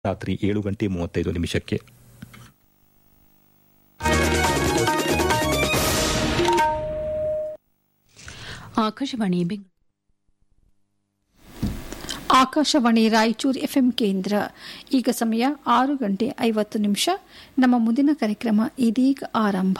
ರಾತ್ರಿ ಏಳು ಗಂಟೆ ಮೂವತ್ತೈದು ನಿಮಿಷಕ್ಕೆ ಆಕಾಶವಾಣಿ ಬೆಂಗಳೂರು ಆಕಾಶವಾಣಿ ರಾಯಚೂರು ಎಫ್ಎಂ ಕೇಂದ್ರ ಈಗ ಸಮಯ ಆರು ಗಂಟೆ ಐವತ್ತು ನಿಮಿಷ ನಮ್ಮ ಮುಂದಿನ ಕಾರ್ಯಕ್ರಮ ಇದೀಗ ಆರಂಭ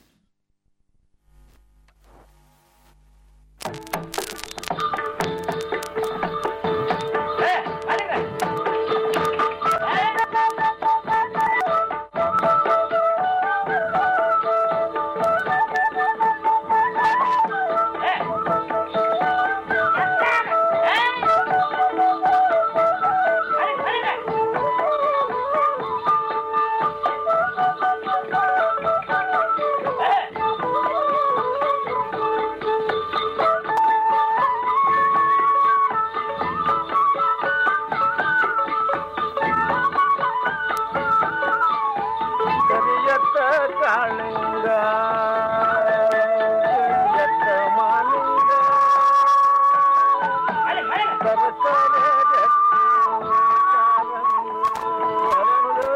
ಕರಿಯತ್ತ ಕಾಳಿಂಗ ಕರಿಯತ್ತ ಮಾಲಿಂಗ ಸರಸರ ಜಟ್ಟಿ ಕಾಲಂದು ಹರಳು.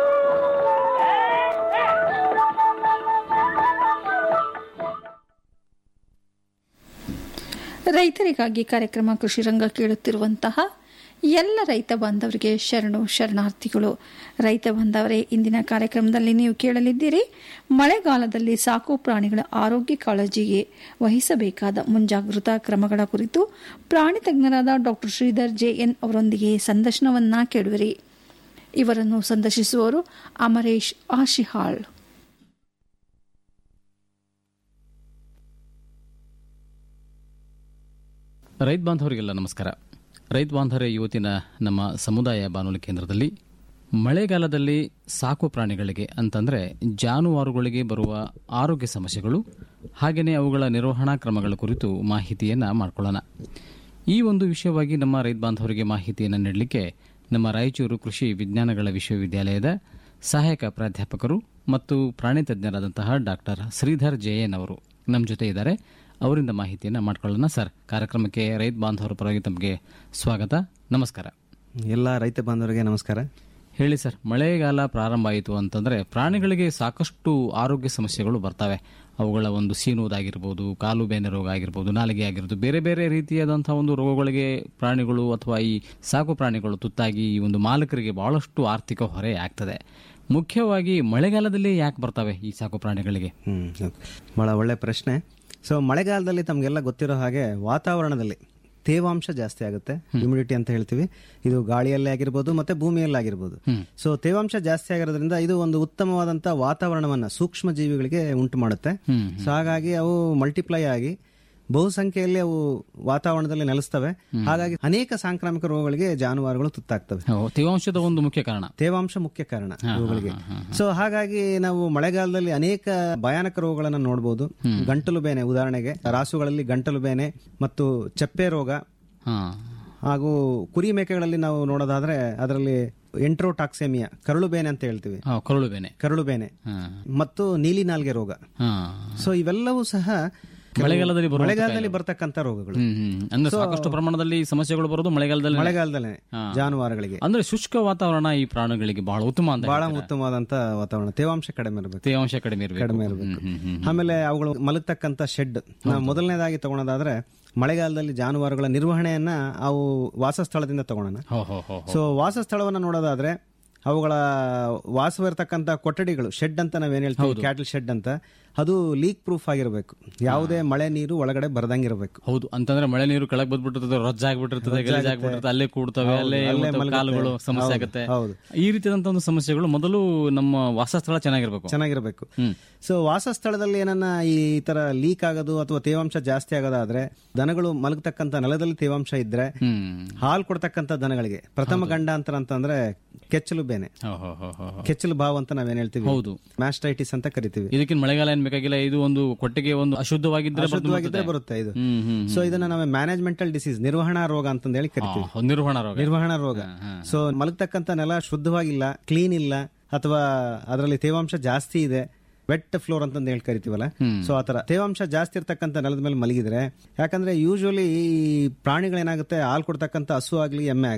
ರೈತರಿಗಾಗಿ ಕಾರ್ಯಕ್ರಮ ಕೃಷಿ ರಂಗ ಕೇಳುತ್ತಿರುವಂತಹ ಎಲ್ಲ ರೈತ ಬಾಂಧವರಿಗೆ ಶರಣು ಶರಣಾರ್ಥಿಗಳು ರೈತ ಬಾಂಧವರೇ ಇಂದಿನ ಕಾರ್ಯಕ್ರಮದಲ್ಲಿ ನೀವು ಕೇಳಲಿದ್ದೀರಿ ಮಳೆಗಾಲದಲ್ಲಿ ಸಾಕು ಪ್ರಾಣಿಗಳ ಆರೋಗ್ಯ ಕಾಳಜಿಗೆ ವಹಿಸಬೇಕಾದ ಮುಂಜಾಗೃತಾ ಕ್ರಮಗಳ ಕುರಿತು ಪ್ರಾಣಿ ತಜ್ಞರಾದ ಡಾ ಶ್ರೀಧರ್ ಜೆಎನ್ ಅವರೊಂದಿಗೆ ಸಂದರ್ಶನವನ್ನ ಕೇಳುವಿರಿ ಇವರನ್ನು ಸಂದರ್ಶಿಸುವವರು ಅಮರೇಶ್ ಆಶಿಹಾಳ್ ರೈತ ಬಾಂಧವರಿಗೆಲ್ಲ ನಮಸ್ಕಾರ ರೈತ ಬಾಂಧವರೇ ಇವತ್ತಿನ ನಮ್ಮ ಸಮುದಾಯ ಬಾನುಲಿ ಕೇಂದ್ರದಲ್ಲಿ ಮಳೆಗಾಲದಲ್ಲಿ ಸಾಕು ಪ್ರಾಣಿಗಳಿಗೆ ಅಂತಂದರೆ ಜಾನುವಾರುಗಳಿಗೆ ಬರುವ ಆರೋಗ್ಯ ಸಮಸ್ಯೆಗಳು ಹಾಗೆಯೇ ಅವುಗಳ ನಿರ್ವಹಣಾ ಕ್ರಮಗಳ ಕುರಿತು ಮಾಹಿತಿಯನ್ನು ಮಾಡಿಕೊಳ್ಳೋಣ ಈ ಒಂದು ವಿಷಯವಾಗಿ ನಮ್ಮ ರೈತ ಬಾಂಧವರಿಗೆ ಮಾಹಿತಿಯನ್ನು ನೀಡಲಿಕ್ಕೆ ನಮ್ಮ ರಾಯಚೂರು ಕೃಷಿ ವಿಜ್ಞಾನಗಳ ವಿಶ್ವವಿದ್ಯಾಲಯದ ಸಹಾಯಕ ಪ್ರಾಧ್ಯಾಪಕರು ಮತ್ತು ಪ್ರಾಣಿ ತಜ್ಞರಾದಂತಹ ಡಾಕ್ಟರ್ ಶ್ರೀಧರ್ ಜೆಎನ್ ಅವರು ನಮ್ಮ ಜೊತೆ ಇದ್ದಾರೆ ಅವರಿಂದ ಮಾಹಿತಿಯನ್ನು ಮಾಡ್ಕೊಳ್ಳೋಣ ಸರ್ ಕಾರ್ಯಕ್ರಮಕ್ಕೆ ರೈತ ಬಾಂಧವರ ಪರವಾಗಿ ತಮಗೆ ಸ್ವಾಗತ ನಮಸ್ಕಾರ ಎಲ್ಲ ರೈತ ಬಾಂಧವರಿಗೆ ನಮಸ್ಕಾರ ಹೇಳಿ ಸರ್ ಮಳೆಗಾಲ ಪ್ರಾರಂಭ ಆಯಿತು ಅಂತಂದ್ರೆ ಪ್ರಾಣಿಗಳಿಗೆ ಸಾಕಷ್ಟು ಆರೋಗ್ಯ ಸಮಸ್ಯೆಗಳು ಬರ್ತವೆ ಅವುಗಳ ಒಂದು ಸೀನುವುದಾಗಿರ್ಬೋದು ಕಾಲು ಬೇನೆ ರೋಗ ಆಗಿರ್ಬೋದು ನಾಲಿಗೆ ಆಗಿರ್ಬೋದು ಬೇರೆ ಬೇರೆ ರೀತಿಯಾದಂತಹ ಒಂದು ರೋಗಗಳಿಗೆ ಪ್ರಾಣಿಗಳು ಅಥವಾ ಈ ಸಾಕು ಪ್ರಾಣಿಗಳು ತುತ್ತಾಗಿ ಈ ಒಂದು ಮಾಲಕರಿಗೆ ಬಹಳಷ್ಟು ಆರ್ಥಿಕ ಹೊರೆ ಆಗ್ತದೆ ಮುಖ್ಯವಾಗಿ ಮಳೆಗಾಲದಲ್ಲಿ ಯಾಕೆ ಬರ್ತವೆ ಈ ಸಾಕು ಪ್ರಾಣಿಗಳಿಗೆ ಹ್ಮ್ ಓಕೆ. ಬಹಳ ಒಳ್ಳೆ ಪ್ರಶ್ನೆ ಸೊ ಮಳೆಗಾಲದಲ್ಲಿ ತಮಗೆಲ್ಲ ಗೊತ್ತಿರೋ ಹಾಗೆ ವಾತಾವರಣದಲ್ಲಿ ತೇವಾಂಶ ಜಾಸ್ತಿ ಆಗುತ್ತೆ ಹ್ಯುಮಿಡಿಟಿ ಅಂತ ಹೇಳ್ತೀವಿ ಇದು ಗಾಳಿಯಲ್ಲೇ ಆಗಿರ್ಬೋದು ಮತ್ತೆ ಭೂಮಿಯಲ್ಲೇ ಆಗಿರ್ಬೋದು ಸೊ ತೇವಾಂಶ ಜಾಸ್ತಿ ಆಗಿರೋದ್ರಿಂದ ಇದು ಒಂದು ಉತ್ತಮವಾದಂತ ವಾತಾವರಣವನ್ನ ಸೂಕ್ಷ್ಮ ಜೀವಿಗಳಿಗೆ ಉಂಟು ಮಾಡುತ್ತೆ ಸೊ ಹಾಗಾಗಿ ಅವು ಮಲ್ಟಿಪ್ಲೈ ಆಗಿ ಬಹುಸಂಖ್ಯೆಯಲ್ಲಿ ಅವು ವಾತಾವರಣದಲ್ಲಿ ನೆಲೆಸ್ತವೆ ಹಾಗಾಗಿ ಅನೇಕ ಸಾಂಕ್ರಾಮಿಕ ರೋಗಗಳಿಗೆ ಜಾನುವಾರುಗಳು ತುತ್ತಾಗ್ತವೆ ಓ, ತೇವಾಂಶದ ಒಂದು ಮುಖ್ಯ ಕಾರಣ ತೇವಾಂಶ ಮುಖ್ಯ ಕಾರಣ ಇವುಗಳಿಗೆ ಸೊ ಹಾಗಾಗಿ ನಾವು ಮಳೆಗಾಲದಲ್ಲಿ ಅನೇಕ ಭಯಾನಕ ರೋಗಗಳನ್ನ ನೋಡಬಹುದು ಗಂಟಲು ಬೇನೆ ಉದಾಹರಣೆಗೆ ರಾಸುಗಳಲ್ಲಿ ಗಂಟಲು ಬೇನೆ ಮತ್ತು ಚಪ್ಪೆ ರೋಗ ಹಾ ಹಾಗೂ ಕುರಿ ಮೇಕೆಗಳಲ್ಲಿ ನಾವು ನೋಡೋದಾದ್ರೆ ಅದರಲ್ಲಿ ಎಂಟ್ರೋಟಾಕ್ಸೆಮಿಯಾ ಕರಳು ಬೇನೆ ಅಂತ ಹೇಳ್ತೀವಿ ಹಾ, ಕರುಳು ಬೇನೆ ಕರಳು ಬೇನೆ ಹಾ ಮತ್ತು ನೀಲಿ ನಾಲ್ಗೆ ರೋಗ ಹಾ ಸೊ ಇವೆಲ್ಲವೂ ಸಹ ಕೆಲವು ಮಳೆಗಾಲದಲ್ಲಿ ಬರುವಂತ ಮಳೆಗಾಲದಲ್ಲಿ ಬರ್ತಕ್ಕಂಥ ರೋಗಗಳು ಹ್ಮ್ ಹ್ಮ್ ಅಂದ್ರೆ ಸಾಕಷ್ಟು ಪ್ರಮಾಣದಲ್ಲಿ ಸಮಸ್ಯೆಗಳು ಬರೋದು ಮಳೆಗಾಲದಲ್ಲಿ ಮಳೆಗಾಲದಲ್ಲೇ ಜಾನುವಾರುಗಳಿಗೆ ಅಂದ್ರೆ ಶುಷ್ಕ ವಾತಾವರಣ ಈ ಪ್ರಾಣಿಗಳಿಗೆ ಬಹಳ ಉತ್ತಮ ಅಂತ ಬಹಳ ಉತ್ತಮವಾದಂತ ವಾತಾವರಣ ತೇವಾಂಶ ಕಡಿಮೆ ಇರಬೇಕು ತೇವಾಂಶ ಕಡಿಮೆ ಇರಬೇಕು ಕಡಿಮೆ ಇರಬೇಕು ಆಮೇಲೆ ಅವುಗಳು ಮಲಗತಕ್ಕಂತ ಶೆಡ್ ನಾವು ಮೊದಲನೇದಾಗಿ ತಗೊಳೋದಾದ್ರೆ ಮಳೆಗಾಲದಲ್ಲಿ ಜಾನುವಾರುಗಳ ನಿರ್ವಹಣೆಯನ್ನ ಅವು ವಾಸಸ್ಥಳದಿಂದ ತಗೊಳ್ಳೋಣ ಹೋ ಹೋ ಹೋ ಸೊ ವಾಸಸ್ಥಳವನ್ನ ನೋಡೋದಾದ್ರೆ ಅವುಗಳ ವಾಸವಿರತಕ್ಕಂತ ಕೊಠಡಿಗಳು ಶೆಡ್ ಅಂತ ನಾವೇನ್ ಹೇಳ್ತೀವಿ ಕ್ಯಾಟಲ್ ಶೆಡ್ ಅಂತ ಅದು ಲೀಕ್ ಪ್ರೂಫ್ ಆಗಿರಬೇಕು ಯಾವುದೇ ಮಳೆ ನೀರು ಒಳಗಡೆ ಬರದಂಗಿರಬೇಕು ಹೌದು ಅಂತಂದ್ರೆ ಮಳೆ ನೀರು ಕೆಳಗ್ ಬಂದ್ಬಿಟ್ಟಿರ್ತದೆ ರೊಜ್ಜ ಆಗ್ಬಿಟ್ಟಿರ್ತದೆ ಗಲೀಜ್ ಆಗ್ಬಿಟ್ಟಿರ್ತದೆ ಅಲ್ಲೇ ಕೂಡ್ತವೆ ಅಲ್ಲೇ ಅಲ್ಲೇ ಮತ್ತೆ ಮಲಗುತ್ತೆ. ಕಾಲುಗಳು ಸಮಸ್ಯೆ ಹೌದು, ಆಗುತ್ತೆ ಹೌದು. ಈ ರೀತಿಯಾದಂತ ಒಂದು ಸಮಸ್ಯೆಗಳು ಮೊದಲು ನಮ್ಮ ವಾಸಸ್ಥಳ ಚೆನ್ನಾಗಿರ್ಬೇಕು ಚೆನ್ನಾಗಿರಬೇಕು ಹ್ಮ್. ಸೊ ವಾಸಸ್ಥಳದಲ್ಲಿ ಏನನ್ನ ಈ ತರ ಲೀಕ್ ಆಗೋದು ಅಥವಾ ತೇವಾಂಶ ಜಾಸ್ತಿ ಆಗೋದಾದ್ರೆ ದನಗಳು ಮಲಗತಕ್ಕಂತ ನೆಲದಲ್ಲಿ ತೇವಾಂಶ ಇದ್ರೆ ಹ್ಮ್ ಹಾಲು ಕೊಡ್ತಕ್ಕಂತ ದನಗಳಿಗೆ ಪ್ರಥಮ ಗಂಡಾಂತರ ಅಂತಂದ್ರೆ ಕೆಚ್ಚಲು ಬೇನೆ ಹೋ ಹೋ ಹೋ ಹೋ ಹೋ. ಕೆಚ್ಚಲು ಬಾವು ಅಂತ ನಾವೇನ್ ಹೇಳ್ತೀವಿ ಹೌದು ಮ್ಯಾಸ್ಟೈಟಿಸ್ ಅಂತ ಕರಿತೀವಿ ಇದಕ್ಕಿನ ಮಳೆಗಾಲ ಏನ್ ಬೇಕಾಗಿಲ್ಲ ಇದು ಒಂದು ಕೊಟ್ಟಿಗೆ ಒಂದು ಅಶುದ್ಧವಾಗಿದ್ರೆ ಬಂದು ಅಶುದ್ಧವಾಗಿದ್ರೆ ಬಿಡ್ತದೆ. ಬರುತ್ತೆ ಇದು ಹ್ಮ್ ಹ್ಮ್ ಸೊ ಇದನ್ನ ನಾವು ಮ್ಯಾನೇಜ್ಮೆಂಟಲ್ ಡಿಸೀಸ್ ನಿರ್ವಹಣಾ ರೋಗ ಅಂತಂದ ಹೇಳಿ ಕರಿತೀವಿ ಹಾ, ನಿರ್ವಹಣಾ ರೋಗ ನಿರ್ವಹಣಾ ರೋಗ ಸೊ ಮಲಗತಕ್ಕಂತ ನೆಲ ಶುದ್ಧವಾಗಿಲ್ಲ ಕ್ಲೀನ್ ಇಲ್ಲ ಅಥವಾ ಅದರಲ್ಲಿ ತೇವಾಂಶ ಜಾಸ್ತಿ ಇದೆ ವೆಟ್ ಫ್ಲೋರ್ ಅಂತಂದು ಹೇಳಿ ಕರಿತೀವಲ್ಲ ಸೊ ಆತರ ತೇವಾಂಶ ಜಾಸ್ತಿ ಇರ್ತಕ್ಕಂಥ ನೆಲದ ಮೇಲೆ ಮಲಗಿದ್ರೆ ಯಾಕಂದ್ರೆ ಯೂಶುವಲಿ ಈ ಪ್ರಾಣಿಗಳೇನಾಗುತ್ತೆ ಹಾಲು ಕೊಡ್ತಕ್ಕಂಥ ಹಸು ಆಗ್ಲಿ ಎಮ್ಮೆ ಆಗ್ಲಿ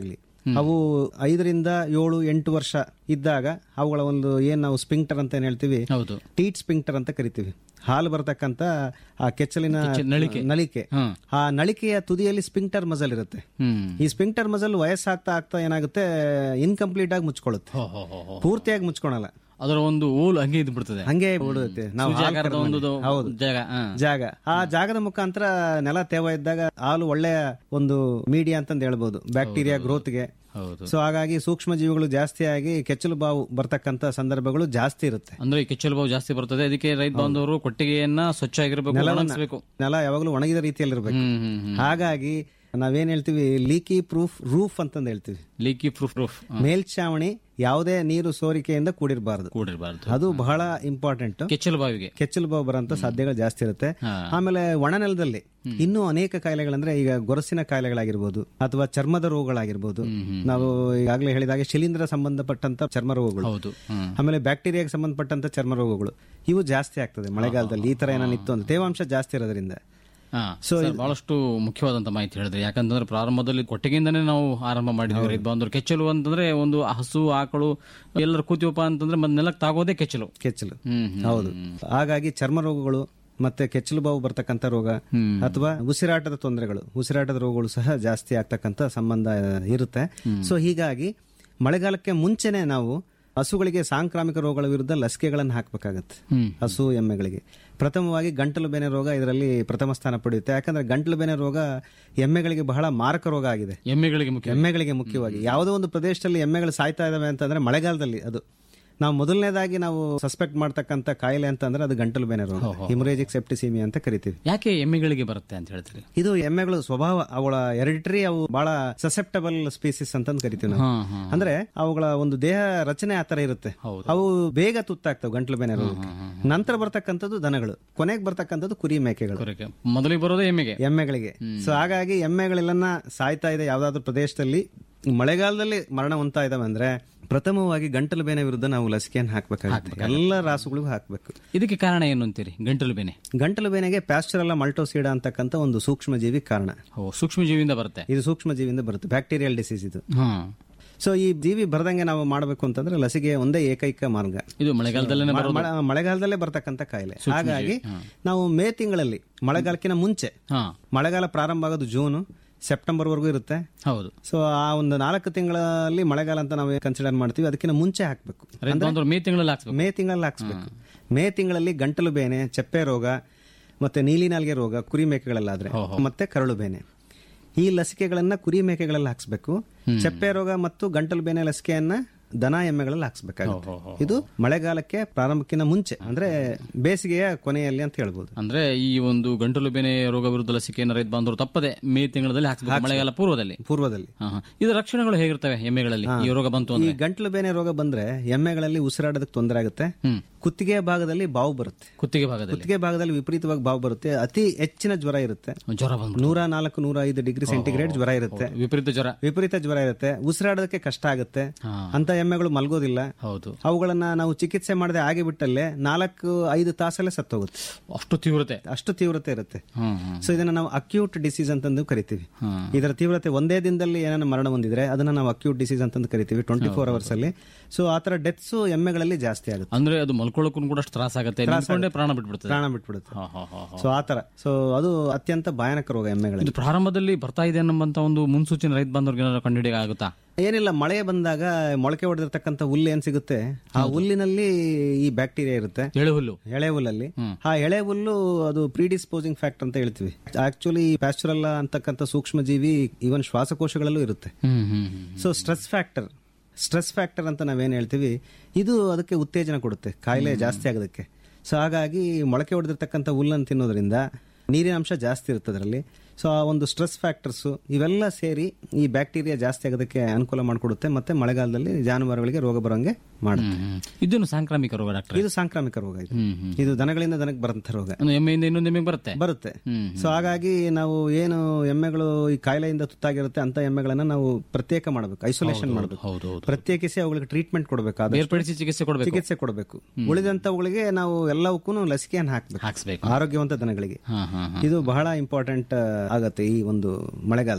ಅವು ಐದರಿಂದ ಏಳು ಎಂಟು ವರ್ಷ ಇದ್ದಾಗ ಅವುಗಳ ಒಂದು ಏನ್ ನಾವು ಸ್ಪಿಂಕ್ಟರ್ ಅಂತ ಏನ್ ಹೇಳ್ತೀವಿ ಹೌದು ಟೀಟ್ ಸ್ಪಿಂಕ್ಟರ್ ಅಂತ ಕರಿತೀವಿ ಹಾಲು ಬರ್ತಕ್ಕಂತ ಆ ಕೆಚ್ಚಲಿನ ನಳಿಕೆ. ನಳಿಕೆ ಹ್ಮ್. ಆ ನಳಿಕೆಯ ತುದಿಯಲ್ಲಿ ಸ್ಪಿಂಕ್ಟರ್ ಮಜಲ್ ಇರುತ್ತೆ ಹ್ಮ್ ಈ ಸ್ಪಿಂಕ್ಟರ್ ಮಜಲ್ ವಯಸ್ಸಾಗ್ತಾ ಆಗ್ತಾ ಏನಾಗುತ್ತೆ ಇನ್ಕಂಪ್ಲೀಟ್ ಆಗಿ ಮುಚ್ಕೊಳ್ಳುತ್ತೆ ಹೋ, ಹೋ, ಹೋ, ಹೋ. ಪೂರ್ತಿಯಾಗಿ ಮುಚ್ಕೊಳಲ್ಲ ಅದರ ಒಂದು ಓಲ್ ಹಂಗೆ ಇದ್ದು ಬಿಡ್ತದೆ ಹಂಗೆ ಬಿಡುತ್ತೆ ನಾವು ಹಾಲು ಸೂಜಾಕಾರದ ಒಂದು ಕರೆದ್ಮೇಲೆ. ಹೌದು ಜಾಗ ಹಾ. ಜಾಗ ಆ ಜಾಗದ ಮುಖಾಂತರ ನೆಲ ತೇವ ಇದ್ದಾಗ ಹಾಲು ಒಳ್ಳೆಯ ಒಂದು ಮೀಡಿಯಾ ಅಂತಂದು ಹೇಳ್ಬೋದು ಬ್ಯಾಕ್ಟೀರಿಯಾ ಗ್ರೋತ್ಗೆ ಹೌದು ಸೊ ಹಾಗಾಗಿ ಸೂಕ್ಷ್ಮ ಜೀವಿಗಳು ಜಾಸ್ತಿ ಆಗಿ ಕೆಚ್ಚಲು ಬಾವು ಬರ್ತಕ್ಕಂತ ಸಂದರ್ಭಗಳು ಜಾಸ್ತಿ ಇರುತ್ತೆ ಅಂದ್ರೆ ಈ ಕೆಚ್ಚಲು ಬಾವು ಜಾಸ್ತಿ ಬರ್ತದೆ ಅದಕ್ಕೆ ರೈತ ಬಾಂಧವರು ಕೊಟ್ಟಿಗೆಯನ್ನ ಸ್ವಚ್ಛಾಗಿರ್ಬೇಕು ಒಣಗಿಸ್ಬೇಕು ನೆಲ ಯಾವಾಗಲೂ ಒಣಗಿದ ರೀತಿಯಲ್ಲಿರ್ಬೇಕು ಹ್ಮ್ ಹ್ಮ್ ಹ್ಮ್ ಹಾಗಾಗಿ ನಾವೇನ್ ಹೇಳ್ತೀವಿ ಲೀಕಿ ಪ್ರೂಫ್ ರೂಫ್ ಅಂತಂದು ಹೇಳ್ತೀವಿ ಲೀಕಿ ಪ್ರೂಫ್ ಪ್ರೂಫ್ ಮೇಲ್ಛಾವಣಿ ಯಾವುದೇ ನೀರು ಸೋರಿಕೆಯಿಂದ ಕೂಡಿರಬಾರದು ಕೂಡಿರಬಾರ್ದು ಅದು ಬಹಳ ಇಂಪಾರ್ಟೆಂಟ್ ಕೆಚ್ಚಲು ಬಾವಿಗೆ ಕೆಚ್ಚಲು ಬಾವು ಬರೋಂಥ ಸಾಧ್ಯಗಳು ಜಾಸ್ತಿ ಇರುತ್ತೆ ಹಾ. ಆಮೇಲೆ ಒಣನೆಲದಲ್ಲಿ ಇನ್ನೂ ಅನೇಕ ಕಾಯಿಲೆಗಳಂದ್ರೆ ಈಗ ಗೊರಸಿನ ಕಾಯಿಲೆಗಳಾಗಿರ್ಬೋದು ಅಥವಾ ಚರ್ಮದ ರೋಗಗಳಾಗಿರ್ಬೋದು ನಾವು ಈಗಾಗಲೇ ಹೇಳಿದಾಗೆ ಶಿಲೀಂಧ್ರ ಸಂಬಂಧಪಟ್ಟಂತ ಚರ್ಮ ರೋಗಗಳು ಹೌದು ಹ್ಮ್ ಆಮೇಲೆ ಬ್ಯಾಕ್ಟೀರಿಯಾಗೆ ಸಂಬಂಧಪಟ್ಟಂತ ಚರ್ಮ ರೋಗಗಳು ಇವು ಜಾಸ್ತಿ ಆಗ್ತದೆ ಮಳೆಗಾಲದಲ್ಲಿ ಈ ತರ ಏನಾನಿತ್ತು ಅಂದ್ರೆ ತೇವಾಂಶ ಜಾಸ್ತಿ ಇರೋದ್ರಿಂದ ಹಾ ಸರ್, ಬಹಳಷ್ಟು ಮುಖ್ಯವಾದಂತ ಮಾಹಿತಿ ಹೇಳಿದ್ರಿ ಯಾಕಂತಂದ್ರೆ ಪ್ರಾರಂಭದಲ್ಲಿ ಕೊಟ್ಟಿಗೆಯಿಂದನೇ ನಾವು ಆರಂಭ ಮಾಡಿದ್ವಿ ರೈತ ಬಾಂಧವರು ಕೆಚ್ಚಲು ಅಂತಂದ್ರೆ ಒಂದು ಹಸು ಆಕಳು ಎಲ್ಲರೂ ಕೂತೀವಪ್ಪ ಅಂತಂದ್ರೆ ಮತ್ತೆ ನೆಲಕ್ಕೆ ತಾಗೋದೇ ಕೆಚ್ಚಲು ಕೆಚ್ಚಲು ಹ್ಮ್ ಹ್ಮ್. ಹೌದು ಹಾಗಾಗಿ ಚರ್ಮ ರೋಗಗಳು ಮತ್ತೆ ಕೆಚ್ಚಲು ಬಾವು ಬರ್ತಕ್ಕಂಥ ರೋಗ ಅಥವಾ ಉಸಿರಾಟದ ತೊಂದರೆಗಳು ಉಸಿರಾಟದ ರೋಗಗಳು ಸಹ ಜಾಸ್ತಿ ಆಗ್ತಕ್ಕಂಥ ಸಂಬಂಧ ಇರುತ್ತೆ ಸೊ ಹೀಗಾಗಿ ಮಳೆಗಾಲಕ್ಕೆ ಮುಂಚೆನೆ ನಾವು ಹಸುಗಳಿಗೆ ಸಾಂಕ್ರಾಮಿಕ ರೋಗಗಳ ವಿರುದ್ಧ ಲಸಿಕೆಗಳನ್ನು ಹಾಕಬೇಕಾಗತ್ತೆ ಹ್ಮ್. ಹಸು ಎಮ್ಮೆಗಳಿಗೆ ಪ್ರಥಮವಾಗಿ ಗಂಟಲು ಬೇನೆ ರೋಗ ಇದರಲ್ಲಿ ಪ್ರಥಮ ಸ್ಥಾನ ಪಡೆಯುತ್ತೆ ಯಾಕಂದ್ರೆ ಗಂಟಲು ಬೇನೆ ರೋಗ ಎಮ್ಮೆಗಳಿಗೆ ಬಹಳ ಮಾರಕ ರೋಗ ಆಗಿದೆ ಎಮ್ಮೆಗಳಿಗೆ ಮುಖ್ಯ ಎಮ್ಮೆಗಳಿಗೆ ಮುಖ್ಯವಾಗಿ ಯಾವುದೋ ಒಂದು ಪ್ರದೇಶದಲ್ಲಿ ಎಮ್ಮೆಗಳು ಸಾಯ್ತಾ ಇದಾವೆ ಅಂತಂದ್ರೆ ಮಳೆಗಾಲದಲ್ಲಿ ಅದು ನಾವು ಮೊದಲನೇದಾಗಿ ನಾವು ಸಸ್ಪೆಕ್ಟ್ ಮಾಡ್ತಕ್ಕಂಥ ಕಾಯಿಲೆ ಅಂತಂದ್ರೆ ಅದು ಗಂಟಲು ಬೇನೆ ರೋಗ ಹಿಮರೇಜಿಕ್ ಸೆಪ್ಟಿಸಿಮಿ ಅಂತ ಕರಿತೀವಿ ಯಾಕೆ ಎಮ್ಮೆಗಳಿಗೆ ಬರುತ್ತೆ ಅಂತ ಹೇಳ್ತೀರಿ ಇದು ಎಮ್ಮೆಗಳು ಸ್ವಭಾವ ಅವಳ ಎರಿಡಿಟರಿ ಅವು ಬಹಳ ಸಸೆಪ್ಟಬಲ್ ಸ್ಪೀಸಿಸ್ ಅಂತ ಕರಿತೀವಿ ನಾವು ಹಾ ಹಾ ಅಂದ್ರೆ ಅವುಗಳ ಒಂದು ದೇಹ ರಚನೆ ಆತರ ಇರುತ್ತೆ ಹೌದು. ಅವು ಬೇಗ ತುತ್ತಾಗ್ತವೆ ಗಂಟಲು ಬೇನೆ ರೋಗಕ್ಕೆ ನಂತರ ಬರ್ತಕ್ಕಂಥದ್ದು ದನಗಳು ಕೊನೆಗೆ ಬರ್ತಕ್ಕಂಥದ್ದು ಕುರಿ ಮೇಕೆಗಳು ಕೊರಕೆ ಮೊದಲಿಗೆ ಬರೋದೇ ಎಮ್ಮೆಗೆ ಎಮ್ಮೆಗಳಿಗೆ ಸೊ ಹಾಗಾಗಿ ಎಮ್ಮೆಗಳೆಲ್ಲನ ಸಾಯ್ತಾ ಇದೆ ಯಾವ್ದಾದ್ರು ಪ್ರದೇಶದಲ್ಲಿ ಮಳೆಗಾಲದಲ್ಲಿ ಮರಣ ಹೊಂತಾ ಇದಾವೆ ಅಂದ್ರೆ ಪ್ರಥಮವಾಗಿ ಗಂಟಲು ಬೇನೆ ವಿರುದ್ಧ ನಾವು ಲಸಿಕೆಯನ್ನು ಹಾಕ್ಬೇಕಾಗುತ್ತೆ ಎಲ್ಲ ರಾಸುಗಳಿಗೂ ಹಾಕ್ಬೇಕು ಇದಕ್ಕೆ ಕಾರಣ ಏನು ಅಂತೀರಿ ಗಂಟಲು ಬೇನೆ ಗಂಟಲು ಬೇನೆಗೆ ಪ್ಯಾಸ್ಚರಲ್ಲ ಮಲ್ಟೋಸೀಡ ಅಂತಕ್ಕಂಥ ಒಂದು ಸೂಕ್ಷ್ಮ ಜೀವಿ ಕಾರಣ ಓ ಸೂಕ್ಷ್ಮ ಜೀವಿಯಿಂದ ಬರುತ್ತೆ ಇದು ಸೂಕ್ಷ್ಮ ಜೀವಿಯಿಂದ ಬರುತ್ತೆ ಬ್ಯಾಕ್ಟೀರಿಯಲ್ ಡಿಸೀಸ್ ಇದು ಹಾ ಸೊ ಈ ಜೀವಿ ಬರದಂಗೆ ನಾವು ಮಾಡಬೇಕು ಅಂತಂದ್ರೆ ಲಸಿಕೆ ಒಂದೇ ಏಕೈಕ ಮಾರ್ಗ ಇದು ಮಳೆಗಾಲದಲ್ಲೇ ಮ- ಮಳೆ- ಮಳೆಗಾಲದಲ್ಲೇ ಬರ್ತಕ್ಕಂಥ ಕಾಯಿಲೆ ಹಾಗಾಗಿ ನಾವು ಮೇ ತಿಂಗಳಲ್ಲಿ ಮಳೆಗಾಲಕ್ಕಿಂತ ಮುಂಚೆ ಹಾ ಮಳೆಗಾಲ ಪ್ರಾರಂಭ ಆಗೋದು ಜೂನ್ ಸೆಪ್ಟೆಂಬರ್ ವರೆಗೂ ಇರುತ್ತೆ ಹೌದು ಸೊ ಆ ಒಂದು ನಾಲ್ಕು ತಿಂಗಳಲ್ಲಿ ಮಳೆಗಾಲ ಅಂತ ನಾವು ಕನ್ಸಿಡರ್ ಮಾಡ್ತೀವಿ ಅದಕ್ಕಿಂತ ಮುಂಚೆ ಹಾಕ್ಬೇಕು ರೈತ ಬಾಂಧವರು ಮೇ ತಿಂಗಳಲ್ಲಿ ಹಾಕ್ಸ್ಬೇಕು ಮೇ ತಿಂಗಳಲ್ಲಿ ಹಾಕ್ಸ್ಬೇಕು ಮೇ ತಿಂಗಳಲ್ಲಿ ಗಂಟಲು ಬೇನೆ ಚೆಪ್ಪೆ ರೋಗ ಮತ್ತೆ ನೀಲಿ ನಾಲ್ಗೆ ರೋಗ ಕುರಿ ಮೇಕೆಗಳಲ್ಲಾದ್ರೆ ಮತ್ತೆ ಕರಳು ಬೇನೆ ಈ ಲಸಿಕೆಗಳನ್ನ ಕುರಿ ಮೇಕೆಗಳಲ್ಲಿ ಹಾಕ್ಸ್ಬೇಕು ಚೆಪ್ಪೆ ರೋಗ ಮತ್ತು ಗಂಟಲು ಬೇನೆ ಲಸಿಕೆಯನ್ನ ದನ ಎಮ್ಮೆಗಳಲ್ಲಿ ಹಾಕ್ಸ್ಬೇಕಾಗುತ್ತೆ ಇದು ಮಳೆಗಾಲಕ್ಕೆ ಪ್ರಾರಂಭಕ್ಕಿಂತ ಮುಂಚೆ ಅಂದ್ರೆ ಬೇಸಿಗೆಯ ಕೊನೆಯಲ್ಲಿ ಅಂತ ಹೇಳ್ಬೋದು ಅಂದ್ರೆ ಈ ಒಂದು ಗಂಟಲು ಬೇನೆ ರೋಗ ವಿರುದ್ಧ ಲಸಿಕೆಯನ್ನು ರೈತ ಬಾಂಧವರು ತಪ್ಪದೆ ಮೇ ತಿಂಗಳಲ್ಲಿ ಹಾಕ್ಸ್ಬೇಕು ಮಳೆಗಾಲ ಪೂರ್ವದಲ್ಲಿ ಪೂರ್ವದಲ್ಲಿ ಹಾ, ಹಾ. ಇದು ರಕ್ಷಣೆಗಳು ಹೇಗಿರ್ತವೆ ಎಮ್ಮೆಗಳಲ್ಲಿ ಈ ರೋಗ ಬಂತು ಈ ಅಂದ್ರೆ ಗಂಟಲು ಬೇನೆ ರೋಗ ಬಂದ್ರೆ ಎಮ್ಮೆಗಳಲ್ಲಿ ಉಸಿರಾಡೋದಕ್ಕೆ ತೊಂದರೆ ಆಗುತ್ತೆ ಹ್ಮ್ ಕುತ್ತಿಗೆ ಭಾಗದಲ್ಲಿ ಬಾವು ಬರುತ್ತೆ ಕುತ್ತಿಗೆ ಭಾಗದಲ್ಲಿ ಕುತ್ತಿಗೆ ಭಾಗದಲ್ಲಿ ವಿಪರೀತವಾಗಿ ಬಾವು ಬರುತ್ತೆ ಅತಿ ಹೆಚ್ಚಿನ ಜ್ವರ ಇರುತ್ತೆ ಜ್ವರ ಬಂದ್ಬಿಟ್ಟು ನೂರ ನಾಲ್ಕು ನೂರ ಐದು ಡಿಗ್ರಿ ಸೆಂಟಿಗ್ರೇಡ್ ಜ್ವರ ಇರುತ್ತೆ ವಿಪರೀತ ಜ್ವರ ವಿಪರೀತ ಜ್ವರ ಇರುತ್ತೆ ಉಸಿರಾಡೋದಕ್ಕೆ ಕಷ್ಟ ಆಗುತ್ತೆ ಹಾ. ಅಂತ ಎಮ್ಮೆಗಳು ಮಲ್ಗೋದಿಲ್ಲ ಹೌದು ಅವುಗಳನ್ನ ನಾವು ಚಿಕಿತ್ಸೆ ಮಾಡದೆ ಆಗಿ ಬಿಟ್ಟಲ್ಲೇ ನಾಲ್ಕು ಐದು ತಾಸಲ್ಲೇ ಸತ್ತೋಗುತ್ತೆ ಅಷ್ಟು ತೀವ್ರತೆ ಅಷ್ಟು ತೀವ್ರತೆ ಇರುತ್ತೆ ಹ್ಮ್ ಹ್ಮ್ ಸೊ ಇದನ್ನ ನಾವು ಅಕ್ಯೂಟ್ ಡಿಸೀಸ್ ಅಂತಂದು ಕರಿತೀವಿ ಹ್ಮ್. ಇದರ ತೀವ್ರತೆ ಒಂದೇ ದಿನದಲ್ಲಿ ಏನಾನ ಮರಣ ಹೊಂದಿದ್ರೆ ಅದನ್ನ ನಾವು ಅಕ್ಯೂಟ್ ಡಿಸೀಸ್ ಅಂತಂದು ಕರಿತೀವಿ ಟ್ವೆಂಟಿ ಫೋರ್ ಅವರ್ಸ್ ಅಲ್ಲಿ ಸೊ ಆತರ ಡೆತ್ಸ್ ಎಮ್ಮೆಗಳಲ್ಲಿ ಜಾಸ್ತಿ ಆಗುತ್ತೆ ಅಂದ್ರೆ ಅದು ಮಲ್ಕೊಳ್ಳೋಕ್ಕೂ ಕೂಡ ಅಷ್ಟು ತ್ರಾಸ ಆಗುತ್ತೆ ನಿಂತ್ಕೊಂಡೇ ಪ್ರಾಣ ಬಿಟ್ಬಿಡ್ತದೆ ಪ್ರಾಣ ಬಿಟ್ಬಿಡುತ್ತೆ ಹಾ, ಹಾ, ಹಾ, ಹಾ. ಸೊ ಆತರ ಸೊ ಅದು ಅತ್ಯಂತ ಭಯಾನಕ ರೋಗ ಎಮ್ಮೆಗಳಲ್ಲಿ ಇದು ಪ್ರಾರಂಭದಲ್ಲಿ ಬರ್ತಾ ಇದೆ ಅನ್ನುವಂತ ಒಂದು ಮುನ್ಸೂಚನೆ ರೈತ ಬಾಂಧವ್ರಿಗೆ ಏನಾದ್ರು ಕಂಡುಹಿಡಿಯ ಆಗುತ್ತಾ ಏನಿಲ್ಲ ಮಳೆ ಬಂದಾಗ ಮೊಳಕೆ ಹೊಡೆದಿರ್ತಕ್ಕಂಥ ಹುಲ್ಲು ಏನ್ ಸಿಗುತ್ತೆ ಆ ಹುಲ್ಲಿನಲ್ಲಿ ಈ ಬ್ಯಾಕ್ಟೀರಿಯಾ ಇರುತ್ತೆ ಎಳೆ ಹುಲ್ಲು ಎಳೆ ಹುಲ್ಲಲ್ಲಿ ಆ ಎಳೆ ಹುಲ್ಲು ಅದು ಪ್ರೀಡಿಸ್ಪೋಸಿಂಗ್ ಫ್ಯಾಕ್ಟರ್ ಅಂತ ಹೇಳ್ತೀವಿ ಆಕ್ಚುಲಿ ಪ್ಯಾಸ್ಚುರಲ್ಲ ಅಂತಕ್ಕಂಥ ಸೂಕ್ಷ್ಮ ಜೀವಿ ಇವನ್ ಶ್ವಾಸಕೋಶಗಳಲ್ಲೂ ಇರುತ್ತೆ ಹ್ಮ್ ಹ್ಮ್ ಹ್ಮ್ so stress factor stress factor ಅಂತ ನಾವೇನ್ ಹೇಳ್ತೀವಿ ಇದು ಅದಕ್ಕೆ ಉತ್ತೇಜನ ಕೊಡುತ್ತೆ ಕಾಯಿಲೆ ಜಾಸ್ತಿ ಆಗೋದಕ್ಕೆ ಸೊ ಹಾಗಾಗಿ ಮೊಳಕೆ ಹೊಡೆದಿರ್ತಕ್ಕಂಥ ಹುಲ್ಲನ್ನು ತಿನ್ನೋದ್ರಿಂದ ನೀರಿನ ಅಂಶ ಜಾಸ್ತಿ ಇರುತ್ತೆ ಅದರಲ್ಲಿ ಸೊ ಆ ಒಂದು ಸ್ಟ್ರೆಸ್ ಫ್ಯಾಕ್ಟರ್ಸ್ ಇವೆಲ್ಲ ಸೇರಿ ಈ ಬ್ಯಾಕ್ಟೀರಿಯಾ ಜಾಸ್ತಿ ಆಗೋದಕ್ಕೆ ಅನುಕೂಲ ಮಾಡಿಕೊಡುತ್ತೆ ಮತ್ತೆ ಮಳೆಗಾಲದಲ್ಲಿ ಜಾನುವಾರುಗಳಿಗೆ ರೋಗ ಬರೋಂಗೆ ಮಾಡುತ್ತೆ ಹ್ಮ್. ಇದನ್ನು ಸಾಂಕ್ರಾಮಿಕ ರೋಗ ಡಾಕ್ಟರ್ ಇದು ಸಾಂಕ್ರಾಮಿಕ ರೋಗ ಇದು ಹ್ಮ್ ಹ್ಮ್ ಇದು ದನಗಳಿಂದ ದನಕ್ಕೆ ಬರಂತ ರೋಗ ಒಂದು ಎಮ್ಮೆಯಿಂದ ಇನ್ನೊಂದು ಎಮ್ಮೆಗೆ ಬರುತ್ತೆ ಬರುತ್ತೆ ಹ್ಮ್ ಸೊ ಹಾಗಾಗಿ ನಾವು ಏನು ಎಮ್ಮೆಗಳು ಈ ಕಾಯಿಲೆಯಿಂದ ತುತ್ತಾಗಿರುತ್ತೆ ಅಂತ ಎಮ್ಮೆಗಳನ್ನ ನಾವು ಪ್ರತ್ಯೇಕ ಮಾಡಬೇಕು ಐಸೋಲೇಷನ್ ಮಾಡಬೇಕು ಹೌದು ಹೌದು ಪ್ರತ್ಯೇಕಿಸಿ ಅವುಗಳಿಗೆ ಟ್ರೀಟ್ಮೆಂಟ್ ಕೊಡಬೇಕಾದ ಬೇರ್ಪಡಿಸಿ ಚಿಕಿತ್ಸೆ ಕೊಡಬೇಕು ಚಿಕಿತ್ಸೆ ಕೊಡಬೇಕು ಉಳಿದಂತವುಗಳಿಗೆ ನಾವು ಎಲ್ಲವಕ್ಕೂ ಲಸಿಕೆಯನ್ನು ಹಾಕಬೇಕು ಹಾಕ್ಸ್ಬೇಕು ಆರೋಗ್ಯವಂತ ದನಗಳಿಗೆ ಹಾ ಹಾ ಹಾ ಇದು ಬಹಳ ಇಂಪಾರ್ಟೆಂಟ್ ಆಗತ್ತೆ ಈ ಒಂದು ಮಳೆಗಾಲದಲ್ಲಿ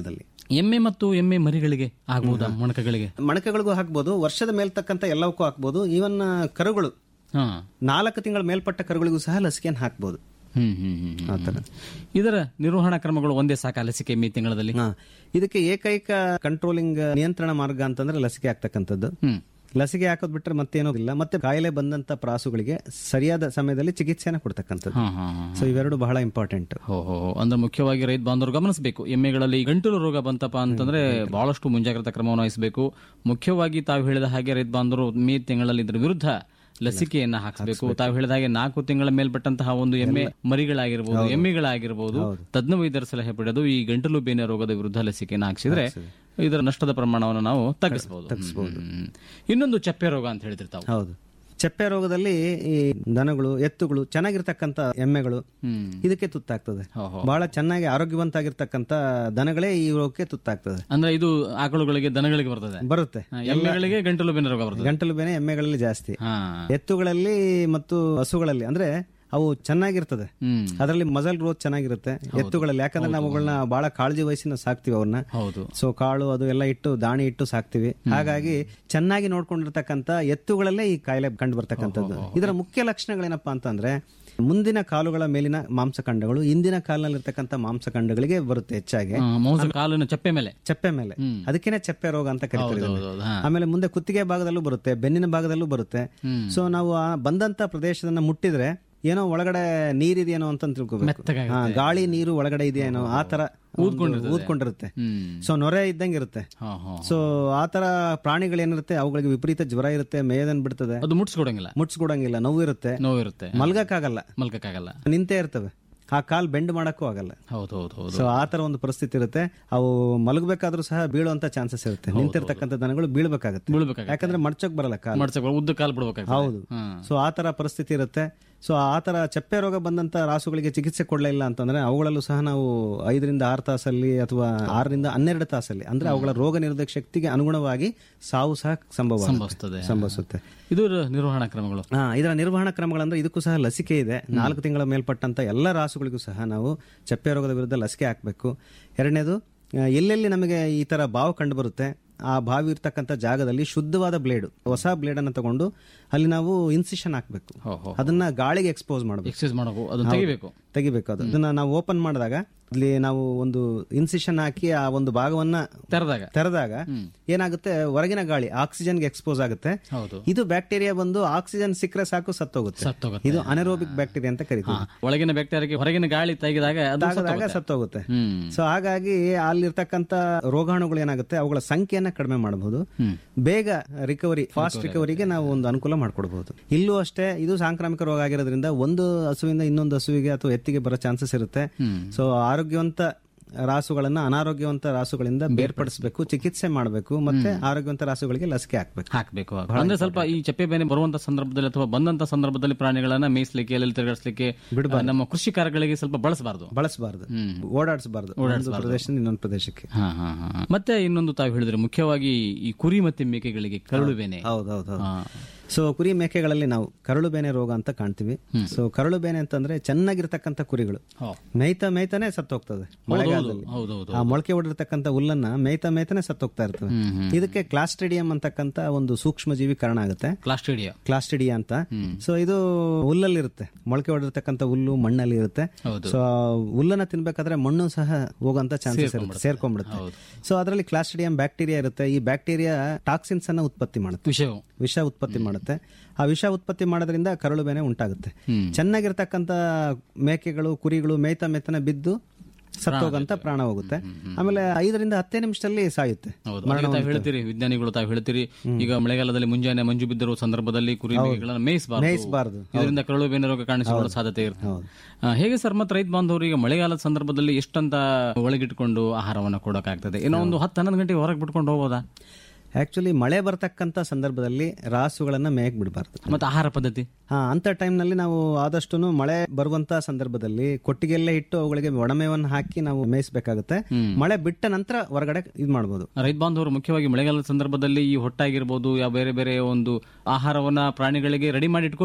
ಎಮ್ಮೆ ಮತ್ತು ಎಮ್ಮೆ ಮರಿಗಳಿಗೆ ಆಗ್ಬೋದಾ ಮೊಣಕಗಳಿಗೆ ಮಣಕಗಳಿಗೂ ಹಾಕ್ಬೋದು ವರ್ಷದ ಮೇಲ್ತಕ್ಕಂಥ ಎಲ್ಲವಕ್ಕೂ ಹಾಕ್ಬೋದು ಈವನ್ ಕರುಗಳು ಹಾ ನಾಲ್ಕು ತಿಂಗಳ ಮೇಲ್ಪಟ್ಟ ಕರುಗಳಿಗೂ ಸಹ ಲಸಿಕೆಯನ್ನು ಹಾಕ್ಬೋದು ಹ್ಮ್ ಹ್ಮ್ ಹ್ಮ್, ಹ್ಮ್ ಆ ಥರ ಇದರ ನಿರ್ವಹಣಾ ಕ್ರಮಗಳು ಒಂದೇ ಸಾಕ ಲಸಿಕೆ ಮೇ ತಿಂಗಳಲ್ಲಿ ಹಾ ಇದಕ್ಕೆ ಏಕೈಕ ಕಂಟ್ರೋಲಿಂಗ್ ನಿಯಂತ್ರಣ ಮಾರ್ಗ ಅಂತಂದ್ರೆ ಲಸಿಕೆ ಹಾಕ್ತಕ್ಕಂಥದ್ದು ಹ್ಮ್ ಲಸಿಕೆ ಹಾಕೋದ್ ಬಿಟ್ರೆ ಮತ್ತೇನೂ ಇಲ್ಲ ಮತ್ತೆ ಕಾಯಿಲೆ ಬಂದಂತ ಪ್ರಾಸುಗಳಿಗೆ ಸರಿಯಾದ ಸಮಯದಲ್ಲಿ ಚಿಕಿತ್ಸೆನ ಕೊಡ್ತಕ್ಕಂಥದ್ದು ಹಾ ಹಾ ಹಾ ಸೊ ಇವೆರಡು ಬಹಳ ಇಂಪಾರ್ಟೆಂಟ್ ಹೋ ಹೋ ಹೋ. ಅಂದ್ರೆ ಮುಖ್ಯವಾಗಿ ರೈತ ಬಾಂಧವರು ಗಮನಿಸಬೇಕು ಎಮ್ಮೆಗಳಲ್ಲಿ ಗಂಟಲು ರೋಗ ಬಂತಪ್ಪ ಅಂತಂದ್ರೆ ಬಹಳಷ್ಟು ಮುಂಜಾಗ್ರತಾ ಕ್ರಮವನ್ನು ವಹಿಸಬೇಕು ಮುಖ್ಯವಾಗಿ ತಾವು ಹೇಳಿದ ಹಾಗೆ ರೈತ ಬಾಂಧವರು ಮೇ ತಿಂಗಳಲ್ಲಿ ಇದ್ರ ವಿರುದ್ಧ ಲಸಿಕೆಯನ್ನ ಹಾಕಿಸಬೇಕು ತಾವು ಹೇಳಿದ ಹಾಗೆ ನಾಲ್ಕು ತಿಂಗಳ ಮೇಲ್ಪಟ್ಟಂತಹ ಒಂದು ಎಮ್ಮೆ ಮರಿಗಳಾಗಿರ್ಬೋದು ಎಮ್ಮೆಗಳಾಗಿರ್ಬೋದು ತಜ್ಞ ವೈದ್ಯರ ಸಲಹೆ ಪಡೆದು ಈ ಗಂಟಲು ಬೇನೆ ರೋಗದ ವಿರುದ್ಧ ಲಸಿಕೆಯನ್ನು ಹಾಕಿಸಿದ್ರೆ ಇದರ ನಷ್ಟದ ಪ್ರಮಾಣವನ್ನು ನಾವು ತಗ್ಗಿಸಬಹುದು ಇನ್ನೊಂದು ಚಪ್ಪೆ ರೋಗ ಅಂತ ಹೇಳಿದ್ರೆ ತಾವು ಹೌದು ಚಪ್ಪೆ ರೋಗದಲ್ಲಿ ಈ ದನಗಳು ಎತ್ತುಗಳು ಚೆನ್ನಾಗಿರ್ತಕ್ಕಂಥ ಎಮ್ಮೆಗಳು ಹ್ಮ್ ಇದಕ್ಕೆ ತುತ್ತಾಗ್ತದೆ ಓಹೋ. ಬಹಳ ಚೆನ್ನಾಗಿ ಆರೋಗ್ಯವಂತಾಗಿರ್ತಕ್ಕಂಥ ದನಗಳೇ ಈ ರೋಗಕ್ಕೆ ತುತ್ತಾಗ್ತದೆ ಅಂದ್ರೆ ಇದು ಆಕಳುಗಳಿಗೆ ದನಗಳಿಗೆ ಬರ್ತದೆ ಬರುತ್ತೆ ಹಾ, ಎಮ್ಮೆಗಳಿಗೆ ಗಂಟಲು ಬೇನೆ ರೋಗ ಬರ್ತದೆ ಗಂಟಲು ಬೇನೆ ಎಮ್ಮೆಗಳಲ್ಲಿ ಜಾಸ್ತಿ ಹಾ ಎತ್ತುಗಳಲ್ಲಿ ಮತ್ತು ಹಸುಗಳಲ್ಲಿ ಅಂದ್ರೆ ಅವು ಚೆನ್ನಾಗಿರ್ತದೆ ಹ್ಮ್ ಅದರಲ್ಲಿ ಮಜಲ್ ಗ್ರೋತ್ ಚೆನ್ನಾಗಿರುತ್ತೆ ಎತ್ತುಗಳಲ್ಲಿ ಯಾಕಂದ್ರೆ ನಾವು ಅವುಗಳನ್ನ ಬಹಳ ಕಾಳಜಿ ವಹಿಸಿ ನಾವು ಸಾಕ್ತಿವಿ ಅವನ್ನ ಹೌದು ಸೊ ಕಾಳು ಅದು ಎಲ್ಲ ಇಟ್ಟು ದಾಣಿ ಇಟ್ಟು ಸಾಕ್ತಿವಿ ಹಾಗಾಗಿ ಚೆನ್ನಾಗಿ ನೋಡ್ಕೊಂಡಿರ್ತಕ್ಕಂಥ ಎತ್ತುಗಳಲ್ಲೇ ಈ ಕಾಯಿಲೆ ಕಂಡು ಬರ್ತಕ್ಕಂಥದ್ದು ಇದರ ಮುಖ್ಯ ಲಕ್ಷಣಗಳೇನಪ್ಪಾ ಅಂತಂದ್ರೆ ಮುಂದಿನ ಕಾಲುಗಳ ಮೇಲಿನ ಮಾಂಸಖಂಡಗಳು ಹಿಂದಿನ ಕಾಲಿನಲ್ಲಿರ್ತಕ್ಕಂಥ ಮಾಂಸಖಂಡಗಳಿಗೆ ಬರುತ್ತೆ ಹೆಚ್ಚಾಗಿ ಹಾ, ಮೌಸ ಕಾಲಿನ ಚಪ್ಪೆ ಮೇಲೆ ಚಪ್ಪೆ ಮೇಲೆ ಅದಕ್ಕೇನೆ ಚಪ್ಪೆ ರೋಗ ಅಂತ ಕರಿತಾರೆ ಇದನ್ನ. ಹೌದು, ಹಾ. ಆಮೇಲೆ ಮುಂದೆ ಕುತ್ತಿಗೆ ಭಾಗದಲ್ಲೂ ಬರುತ್ತೆ ಬೆನ್ನಿನ ಭಾಗದಲ್ಲೂ ಬರುತ್ತೆ ಸೊ ನಾವು ಆ ಬಂದಂತ ಪ್ರದೇಶದನ್ನ ಮುಟ್ಟಿದ್ರೆ ಏನೋ ಒಳಗಡೆ ನೀರಿದೆಯೇನೋ ಅಂತ ತಿಳ್ಕೊಬೇಕು ಮೆತ್ತಗಾಗುತ್ತೆ. ಹಾ, ಗಾಳಿ ನೀರು ಒಳಗಡೆ ಇದೆಯೇನೋ ಆ ತರ ಒಂದು ಊದ್ಕೊಂಡಿರುತ್ತೆ ಹ್ಮ್ ಸೊ ನೊರೆ ಇದ್ದಂಗೆ ಇರುತ್ತೆ ಹಾ ಹಾ ಸೊ ಆ ತರ ಪ್ರಾಣಿಗಳೇನಿರುತ್ತೆ ಅವುಗಳಿಗೆ ವಿಪರೀತ ಜ್ವರ ಇರುತ್ತೆ ಮೇದನ್ ಬಿಡ್ತದೆ ಅದು ಮುಟ್ಸ್ಕೊಡಂಗಿಲ್ಲ ಮುಟ್ಸ್ಕೊಡಂಗಿಲ್ಲ ನೋವು ಇರುತ್ತೆ ನೋವಿರುತ್ತೆ ಮಲ್ಗಕ್ಕಾಗಲ್ಲ ಮಲ್ಕಕ್ಕಾಗಲ್ಲ ನಿಂತೇ ಇರ್ತವೆ ಆ ಕಾಲ್ ಬೆಂಡ್ ಮಾಡಕ್ಕೂ ಆಗಲ್ಲ ಹೌದು ಹೌದು ಹೌದು ಸೊ ಆ ತರ ಒಂದು ಪರಿಸ್ಥಿತಿ ಇರುತ್ತೆ ಅವು ಮಲಗಬೇಕಾದ್ರೂ ಸಹ ಬೀಳುವಂತ ಚಾನ್ಸಸ್ ಇರುತ್ತೆ ನಿಂತಿರ್ತಕ್ಕಂಥ ದನಗಳು ಬೀಳ್ಬೇಕಾಗುತ್ತೆ ಬೀಳ್ಬೇಕಾಗತ್ತೆ. ಯಾಕಂದ್ರೆ ಮಡ್ಚಕ್ ಬರಲ್ಲ ಕಾಲು ಮಡ್ಸಕ್ ಉದ್ದ ಕಾಲು ಬಿಡ್ಬೇಕಾಗ್ತದೆ ಹೌದು ಸೊ ಆ ತರ ಪರಿಸ್ಥಿತಿ ಇರುತ್ತೆ ಸೊ ಆ ತರ ಚಪ್ಪೆ ರೋಗ ಬಂದಂತ ರಾಸುಗಳಿಗೆ ಚಿಕಿತ್ಸೆ ಕೊಡ್ಲಿಲ್ಲ ಅಂತಂದ್ರೆ ಅವುಗಳಲ್ಲೂ ಸಹ ನಾವು ಐದರಿಂದ ಆರು ತಾಸಲ್ಲಿ ಅಥವಾ ಆರರಿಂದ ಹನ್ನೆರಡು ತಾಸಲ್ಲಿ ಅಂದ್ರೆ ಅವುಗಳ ರೋಗ ನಿರೋಧಕ ಶಕ್ತಿಗೆ ಅನುಗುಣವಾಗಿ ಸಾವು ಸಹ ಸಂಭವ ಆಗುತ್ತೆ. ಸಂಭವಿಸ್ತದೆ. ಸಂಭವಿಸುತ್ತೆ ಇದು ನಿರ್ವಹಣಾ ಕ್ರಮಗಳು ಹಾ ಇದರ ನಿರ್ವಹಣಾ ಕ್ರಮಗಳಂದ್ರೆ ಇದಕ್ಕೂ ಸಹ ಲಸಿಕೆ ಇದೆ ನಾಲ್ಕು ತಿಂಗಳ ಮೇಲ್ಪಟ್ಟಂತ ಎಲ್ಲ ರಾಸುಗಳಿಗೂ ಸಹ ನಾವು ಚಪ್ಪೆ ರೋಗದ ವಿರುದ್ಧ ಲಸಿಕೆ ಹಾಕಬೇಕು ಎರಡನೇದು ಆ, ಎಲ್ಲೆಲ್ಲಿ ನಮಗೆ ಈ ತರ ಬಾವು ಕಂಡು ಬರುತ್ತೆ ಆ ಬಾವಿ ಇರ್ತಕ್ಕಂಥ ಜಾಗದಲ್ಲಿ ಶುದ್ಧವಾದ ಬ್ಲೇಡ್ ಹೊಸ ಬ್ಲೇಡ್ ಅನ್ನ ತಗೊಂಡು ಅಲ್ಲಿ ನಾವು ಇನ್ಸಿಷನ್ ಹಾಕಬೇಕು ಹೋ ಹೋ ಅದನ್ನ ಗಾಳಿಗೆ ಎಕ್ಸ್ಪೋಸ್ ಮಾಡಬೇಕು ಎಕ್ಸರ್ಸೈಸ್ ಮಾಡಬೇಕು ಅದನ್ನ ತೆಗಿಬೇಕು ತೆಗಿಬೇಕು ಅದು ಅದನ್ನ ನಾವು ಓಪನ್ ಮಾಡಿದಾಗ ಅಲ್ಲಿ ನಾವು ಒಂದು ಇನ್ಸಿಷನ್ ಹಾಕಿ ಆ ಒಂದು ಭಾಗವನ್ನ ತೆರೆದಾಗ ತೆರೆದಾಗ ಏನಾಗುತ್ತೆ ಹೊರಗಿನ ಗಾಳಿ ಆಕ್ಸಿಜನ್ಗೆ ಎಕ್ಸ್ಪೋಸ್ ಆಗುತ್ತೆ ಹೌದು ಇದು ಬ್ಯಾಕ್ಟೀರಿಯಾ ಬಂದು ಆಕ್ಸಿಜನ್ ಸಿಕ್ಕರೆ ಸಾಕು ಸತ್ತೋಗುತ್ತೆ ಸತ್ತೋಗುತ್ತೆ. ಇದು ಅನೆರೋಬಿಕ್ ಬ್ಯಾಕ್ಟೀರಿಯಾ ಅಂತ ಕರಿತೀವಿ ಒಳಗಿನ ಬ್ಯಾಕ್ಟೀರಿಯಾಗೆ ಹೊರಗಿನ ಗಾಳಿ ತೆಗೆದಾಗ ಅದು ಆದಾಗ ಸತ್ತೋಗುತ್ತೆ ಹ್ಮ್ ಸೊ ಹಾಗಾಗಿ ಅಲ್ಲಿರ್ತಕ್ಕಂಥ ರೋಗಾಣುಗಳು ಏನಾಗುತ್ತೆ ಅವುಗಳ ಸಂಖ್ಯೆಯನ್ನ ಕಡಿಮೆ ಮಾಡಬಹುದು ಬೇಗ ರಿಕವರಿ ಫಾಸ್ಟ್ ರಿಕವರಿಗೆ ನಾವು ಒಂದು ಅನುಕೂಲ ಮಾಡ್ಕೊಡ್ಬಹುದು ಇಲ್ಲೂ ಅಷ್ಟೇ ಇದು ಸಾಂಕ್ರಾಮಿಕ ರೋಗ ಆಗಿರೋದ್ರಿಂದ ಒಂದು ಹಸುವಿಂದ ಇನ್ನೊಂದು ಹಸುವಿಗೆ ಅಥವಾ ಎತ್ತಿಗೆ ಬರೋ ಚಾನ್ಸಸ್ ಇರುತ್ತೆ ಸೊ ಆರೋಗ್ಯವಂತ ರಾಸುಗಳನ್ನ ಅನಾರೋಗ್ಯವಂತ ರಾಸುಗಳಿಂದ ಬೇರ್ಪಡಿಸಬೇಕು ಚಿಕಿತ್ಸೆ ಮಾಡಬೇಕು ಮತ್ತೆ ಆರೋಗ್ಯವಂತ ರಾಸುಗಳಿಗೆ ಲಸಿಕೆ ಹಾಕ್ಬೇಕು ಹಾಕ್ಬೇಕು ಅಂದ್ರೆ ಸ್ವಲ್ಪ ಈ ಚಪ್ಪೆ ಬೇನೆ ಬರುವಂತ ಸಂದರ್ಭದಲ್ಲಿ ಅಥವಾ ಬಂದಂತ ಸಂದರ್ಭದಲ್ಲಿ ಪ್ರಾಣಿಗಳನ್ನ ಮೇಯಿಸ್ಲಿಕ್ಕೆ ಎಲ್ಲೆಲ್ಲಿ ತಿರುಗಾಡಿಸ್ಲಿಕ್ಕೆ ನಮ್ಮ ಕೃಷಿ ಕಾರ್ಯಗಳಿಗೆ ಸ್ವಲ್ಪ ಬಳಸಬಾರದು ಬಳಸಬಾರದು ಓಡಾಡಿಸಬಾರದು ಒಂದು ಪ್ರದೇಶದಿಂದ ಇನ್ನೊಂದು ಪ್ರದೇಶಕ್ಕೆ ಹಾ ಹಾ ಹಾ ಹಾ. ಮತ್ತೆ ಇನ್ನೊಂದು ತಾವು ಹೇಳಿದ್ರೆ ಮುಖ್ಯವಾಗಿ ಈ ಕುರಿ ಮತ್ತೆ ಮೇಕೆಗಳಿಗೆ ಕರಳು ಬೇನೆ ಹೌದೌದು ಹಾ. ಸೊ ಕುರಿ ಮೇಕೆಗಳಲ್ಲಿ ನಾವು ಕರಳು ಬೇನೆ ರೋಗ ಅಂತ ಕಾಣ್ತೀವಿ ಸೊ ಕರಳು ಬೇನೆ ಅಂತಂದ್ರೆ ಚೆನ್ನಾಗಿರ್ತಕ್ಕಂಥ ಕುರಿಗಳು ಹೋ. ಮೇಯ್ತಾ ಮೇಯ್ತಾನೆ ಸತ್ತೋಗ್ತದೆ ಮಳೆಗಾಲದಲ್ಲಿ ಹೌದೌದು ಆ ಮೊಳಕೆ ಹೊಡಿರ್ತಕ್ಕಂಥ ಹುಲ್ಲನ್ನ ಮೇಯ್ತಾ ಮೇಯ್ತಾನೆ ಸತ್ತೋಗ್ತಾ ಇರ್ತವೆ ಇದಕ್ಕೆ ಕ್ಲಾಸ್ಟ್ರಿಡಿಯಂ ಅಂತಕ್ಕಂಥ ಒಂದು ಸೂಕ್ಷ್ಮ ಜೀವಿ ಕಾರಣ ಆಗುತ್ತೆ ಕ್ಲಾಸ್ಟೇಡಿಯಾ ಕ್ಲಾಸ್ಟಿಡಿಯಾ ಅಂತ ಸೊ ಇದು ಹುಲ್ಲಲ್ಲಿರುತ್ತೆ ಮೊಳಕೆ ಹೊಡಿರ್ತಕ್ಕಂಥ ಹುಲ್ಲು ಮಣ್ಣಲ್ಲಿ ಇರುತ್ತೆ ಹೌದು. ಸೊ ಹುಲ್ಲನ್ನ ತಿನ್ಬೇಕಾದ್ರೆ ಮಣ್ಣು ಸಹ ಹೋಗೋಂತ ಚಾನ್ಸಸ್ ಇರುತ್ತೆ ಸೇರ್ಕೊಂಡ್ಬಿಡುತ್ತೆ ಸೊ ಅದರಲ್ಲಿ ಕ್ಲಾಸ್ಟಿಡಿಯಂ ಬ್ಯಾಕ್ಟೀರಿಯಾ ಇರುತ್ತೆ ಈ ಬ್ಯಾಕ್ಟೀರಿಯಾ ಟಾಕ್ಸಿನ್ಸ್ ಅನ್ನ ಉತ್ಪತ್ತಿ ಮಾಡುತ್ತೆ ವಿಷಯವು ವಿಷ ಉತ್ಪತ್ತಿ ಮಾಡುತ್ತೆ ಆ ವಿಷ ಉತ್ಪತ್ತಿ ಮಾಡೋದ್ರಿಂದ ಕರಳು ಬೇನೆ ಉಂಟಾಗುತ್ತೆ ಚೆನ್ನಾಗಿರ್ತಕ್ಕಂಥ ಮೇಕೆಗಳು ಕುರಿಗಳು ಮೇಯ್ತಾ ಮೇತನ ಬಿದ್ದು ಸತ್ತೋಗಂತ ಪ್ರಾಣ ಹೋಗುತ್ತೆ ಆಮೇಲೆ ಐದರಿಂದ ಹತ್ತೇ ನಿಮಿಷದಲ್ಲಿ ಸಾಯುತ್ತೆ ಹೌದು ಹಾಗೆ ತಾವು ಹೇಳ್ತೀರಿ ವಿಜ್ಞಾನಿಗಳು ತಾವು ಹೇಳ್ತೀರಿ ಈಗ ಮಳೆಗಾಲದಲ್ಲಿ ಮುಂಜಾನೆ ಮಂಜು ಬಿದ್ದಿರುವ ಸಂದರ್ಭದಲ್ಲಿ ಕುರಿ ಮೇಕೆಗಳನ್ನ ಮೇಯಿಸಬಾರದು ಮೇಯಿಸ್ಬಾರ್ದು. ಇದರಿಂದ ಕರಳು ಬೇನೆ ರೋಗ ಕಾಣಿಸಿಕೊಳ್ಳೋ ಸಾಧ್ಯತೆ ಇರುತ್ತೆ ಆ, ಹೇಗೆ ಸರ್ ಮತ್ತೆ ರೈತ ಬಾಂಧವರು ಈಗ ಮಳೆಗಾಲದ ಸಂದರ್ಭದಲ್ಲಿ ಎಷ್ಟಂತ ಒಳಗಿಟ್ಕೊಂಡು ಆಹಾರವನ್ನು ಕೊಡೋಕ್ಕಾಗ್ತದೆ ಏನೋ ಒಂದು ಹತ್ತು ಹನ್ನೊಂದು ಗಂಟೆ ಹೊರಗೆ ಬಿಟ್ಕೊಂಡು ಹೋಗೋದಾ ಆಕ್ಚುಲಿ ಮಳೆ ಬರ್ತಕ್ಕಂಥ ಸಂದರ್ಭದಲ್ಲಿ ರಾಸುಗಳನ್ನ ಮೇಯಕ್ ಬಿಡಬಾರ್ದು ಮತ್ತೆ ಆಹಾರ ಪದ್ಧತಿ ಹಾ ಅಂತ ಟೈಮ್ನಲ್ಲಿ ನಾವು ಆದಷ್ಟು ಮಳೆ ಬರುವಂತ ಸಂದರ್ಭದಲ್ಲಿ ಕೊಟ್ಟಿಗೆಲ್ಲೇ ಇಟ್ಟು ಅವುಗಳಿಗೆ ಒಣಮೇವನ್ನು ಹಾಕಿ ನಾವು ಮೇಯಿಸಬೇಕಾಗುತ್ತೆ ಮಳೆ ಬಿಟ್ಟ ನಂತರ ಹೊರಗಡೆ ಇದು ಮಾಡ್ಬೋದು ರೈತ ಬಾಂಧವರು ಮುಖ್ಯವಾಗಿ ಮಳೆಗಾಲದ ಸಂದರ್ಭದಲ್ಲಿ ಈ ಹೊಟ್ಟಾಗಿರ್ಬೋದು ಯಾವ ಬೇರೆ ಬೇರೆ ಒಂದು ಆಹಾರವನ್ನ ಪ್ರಾಣಿಗಳಿಗೆ ರೆಡಿ ಮಾಡಿ ಇಟ್ಕೋಬೇಕು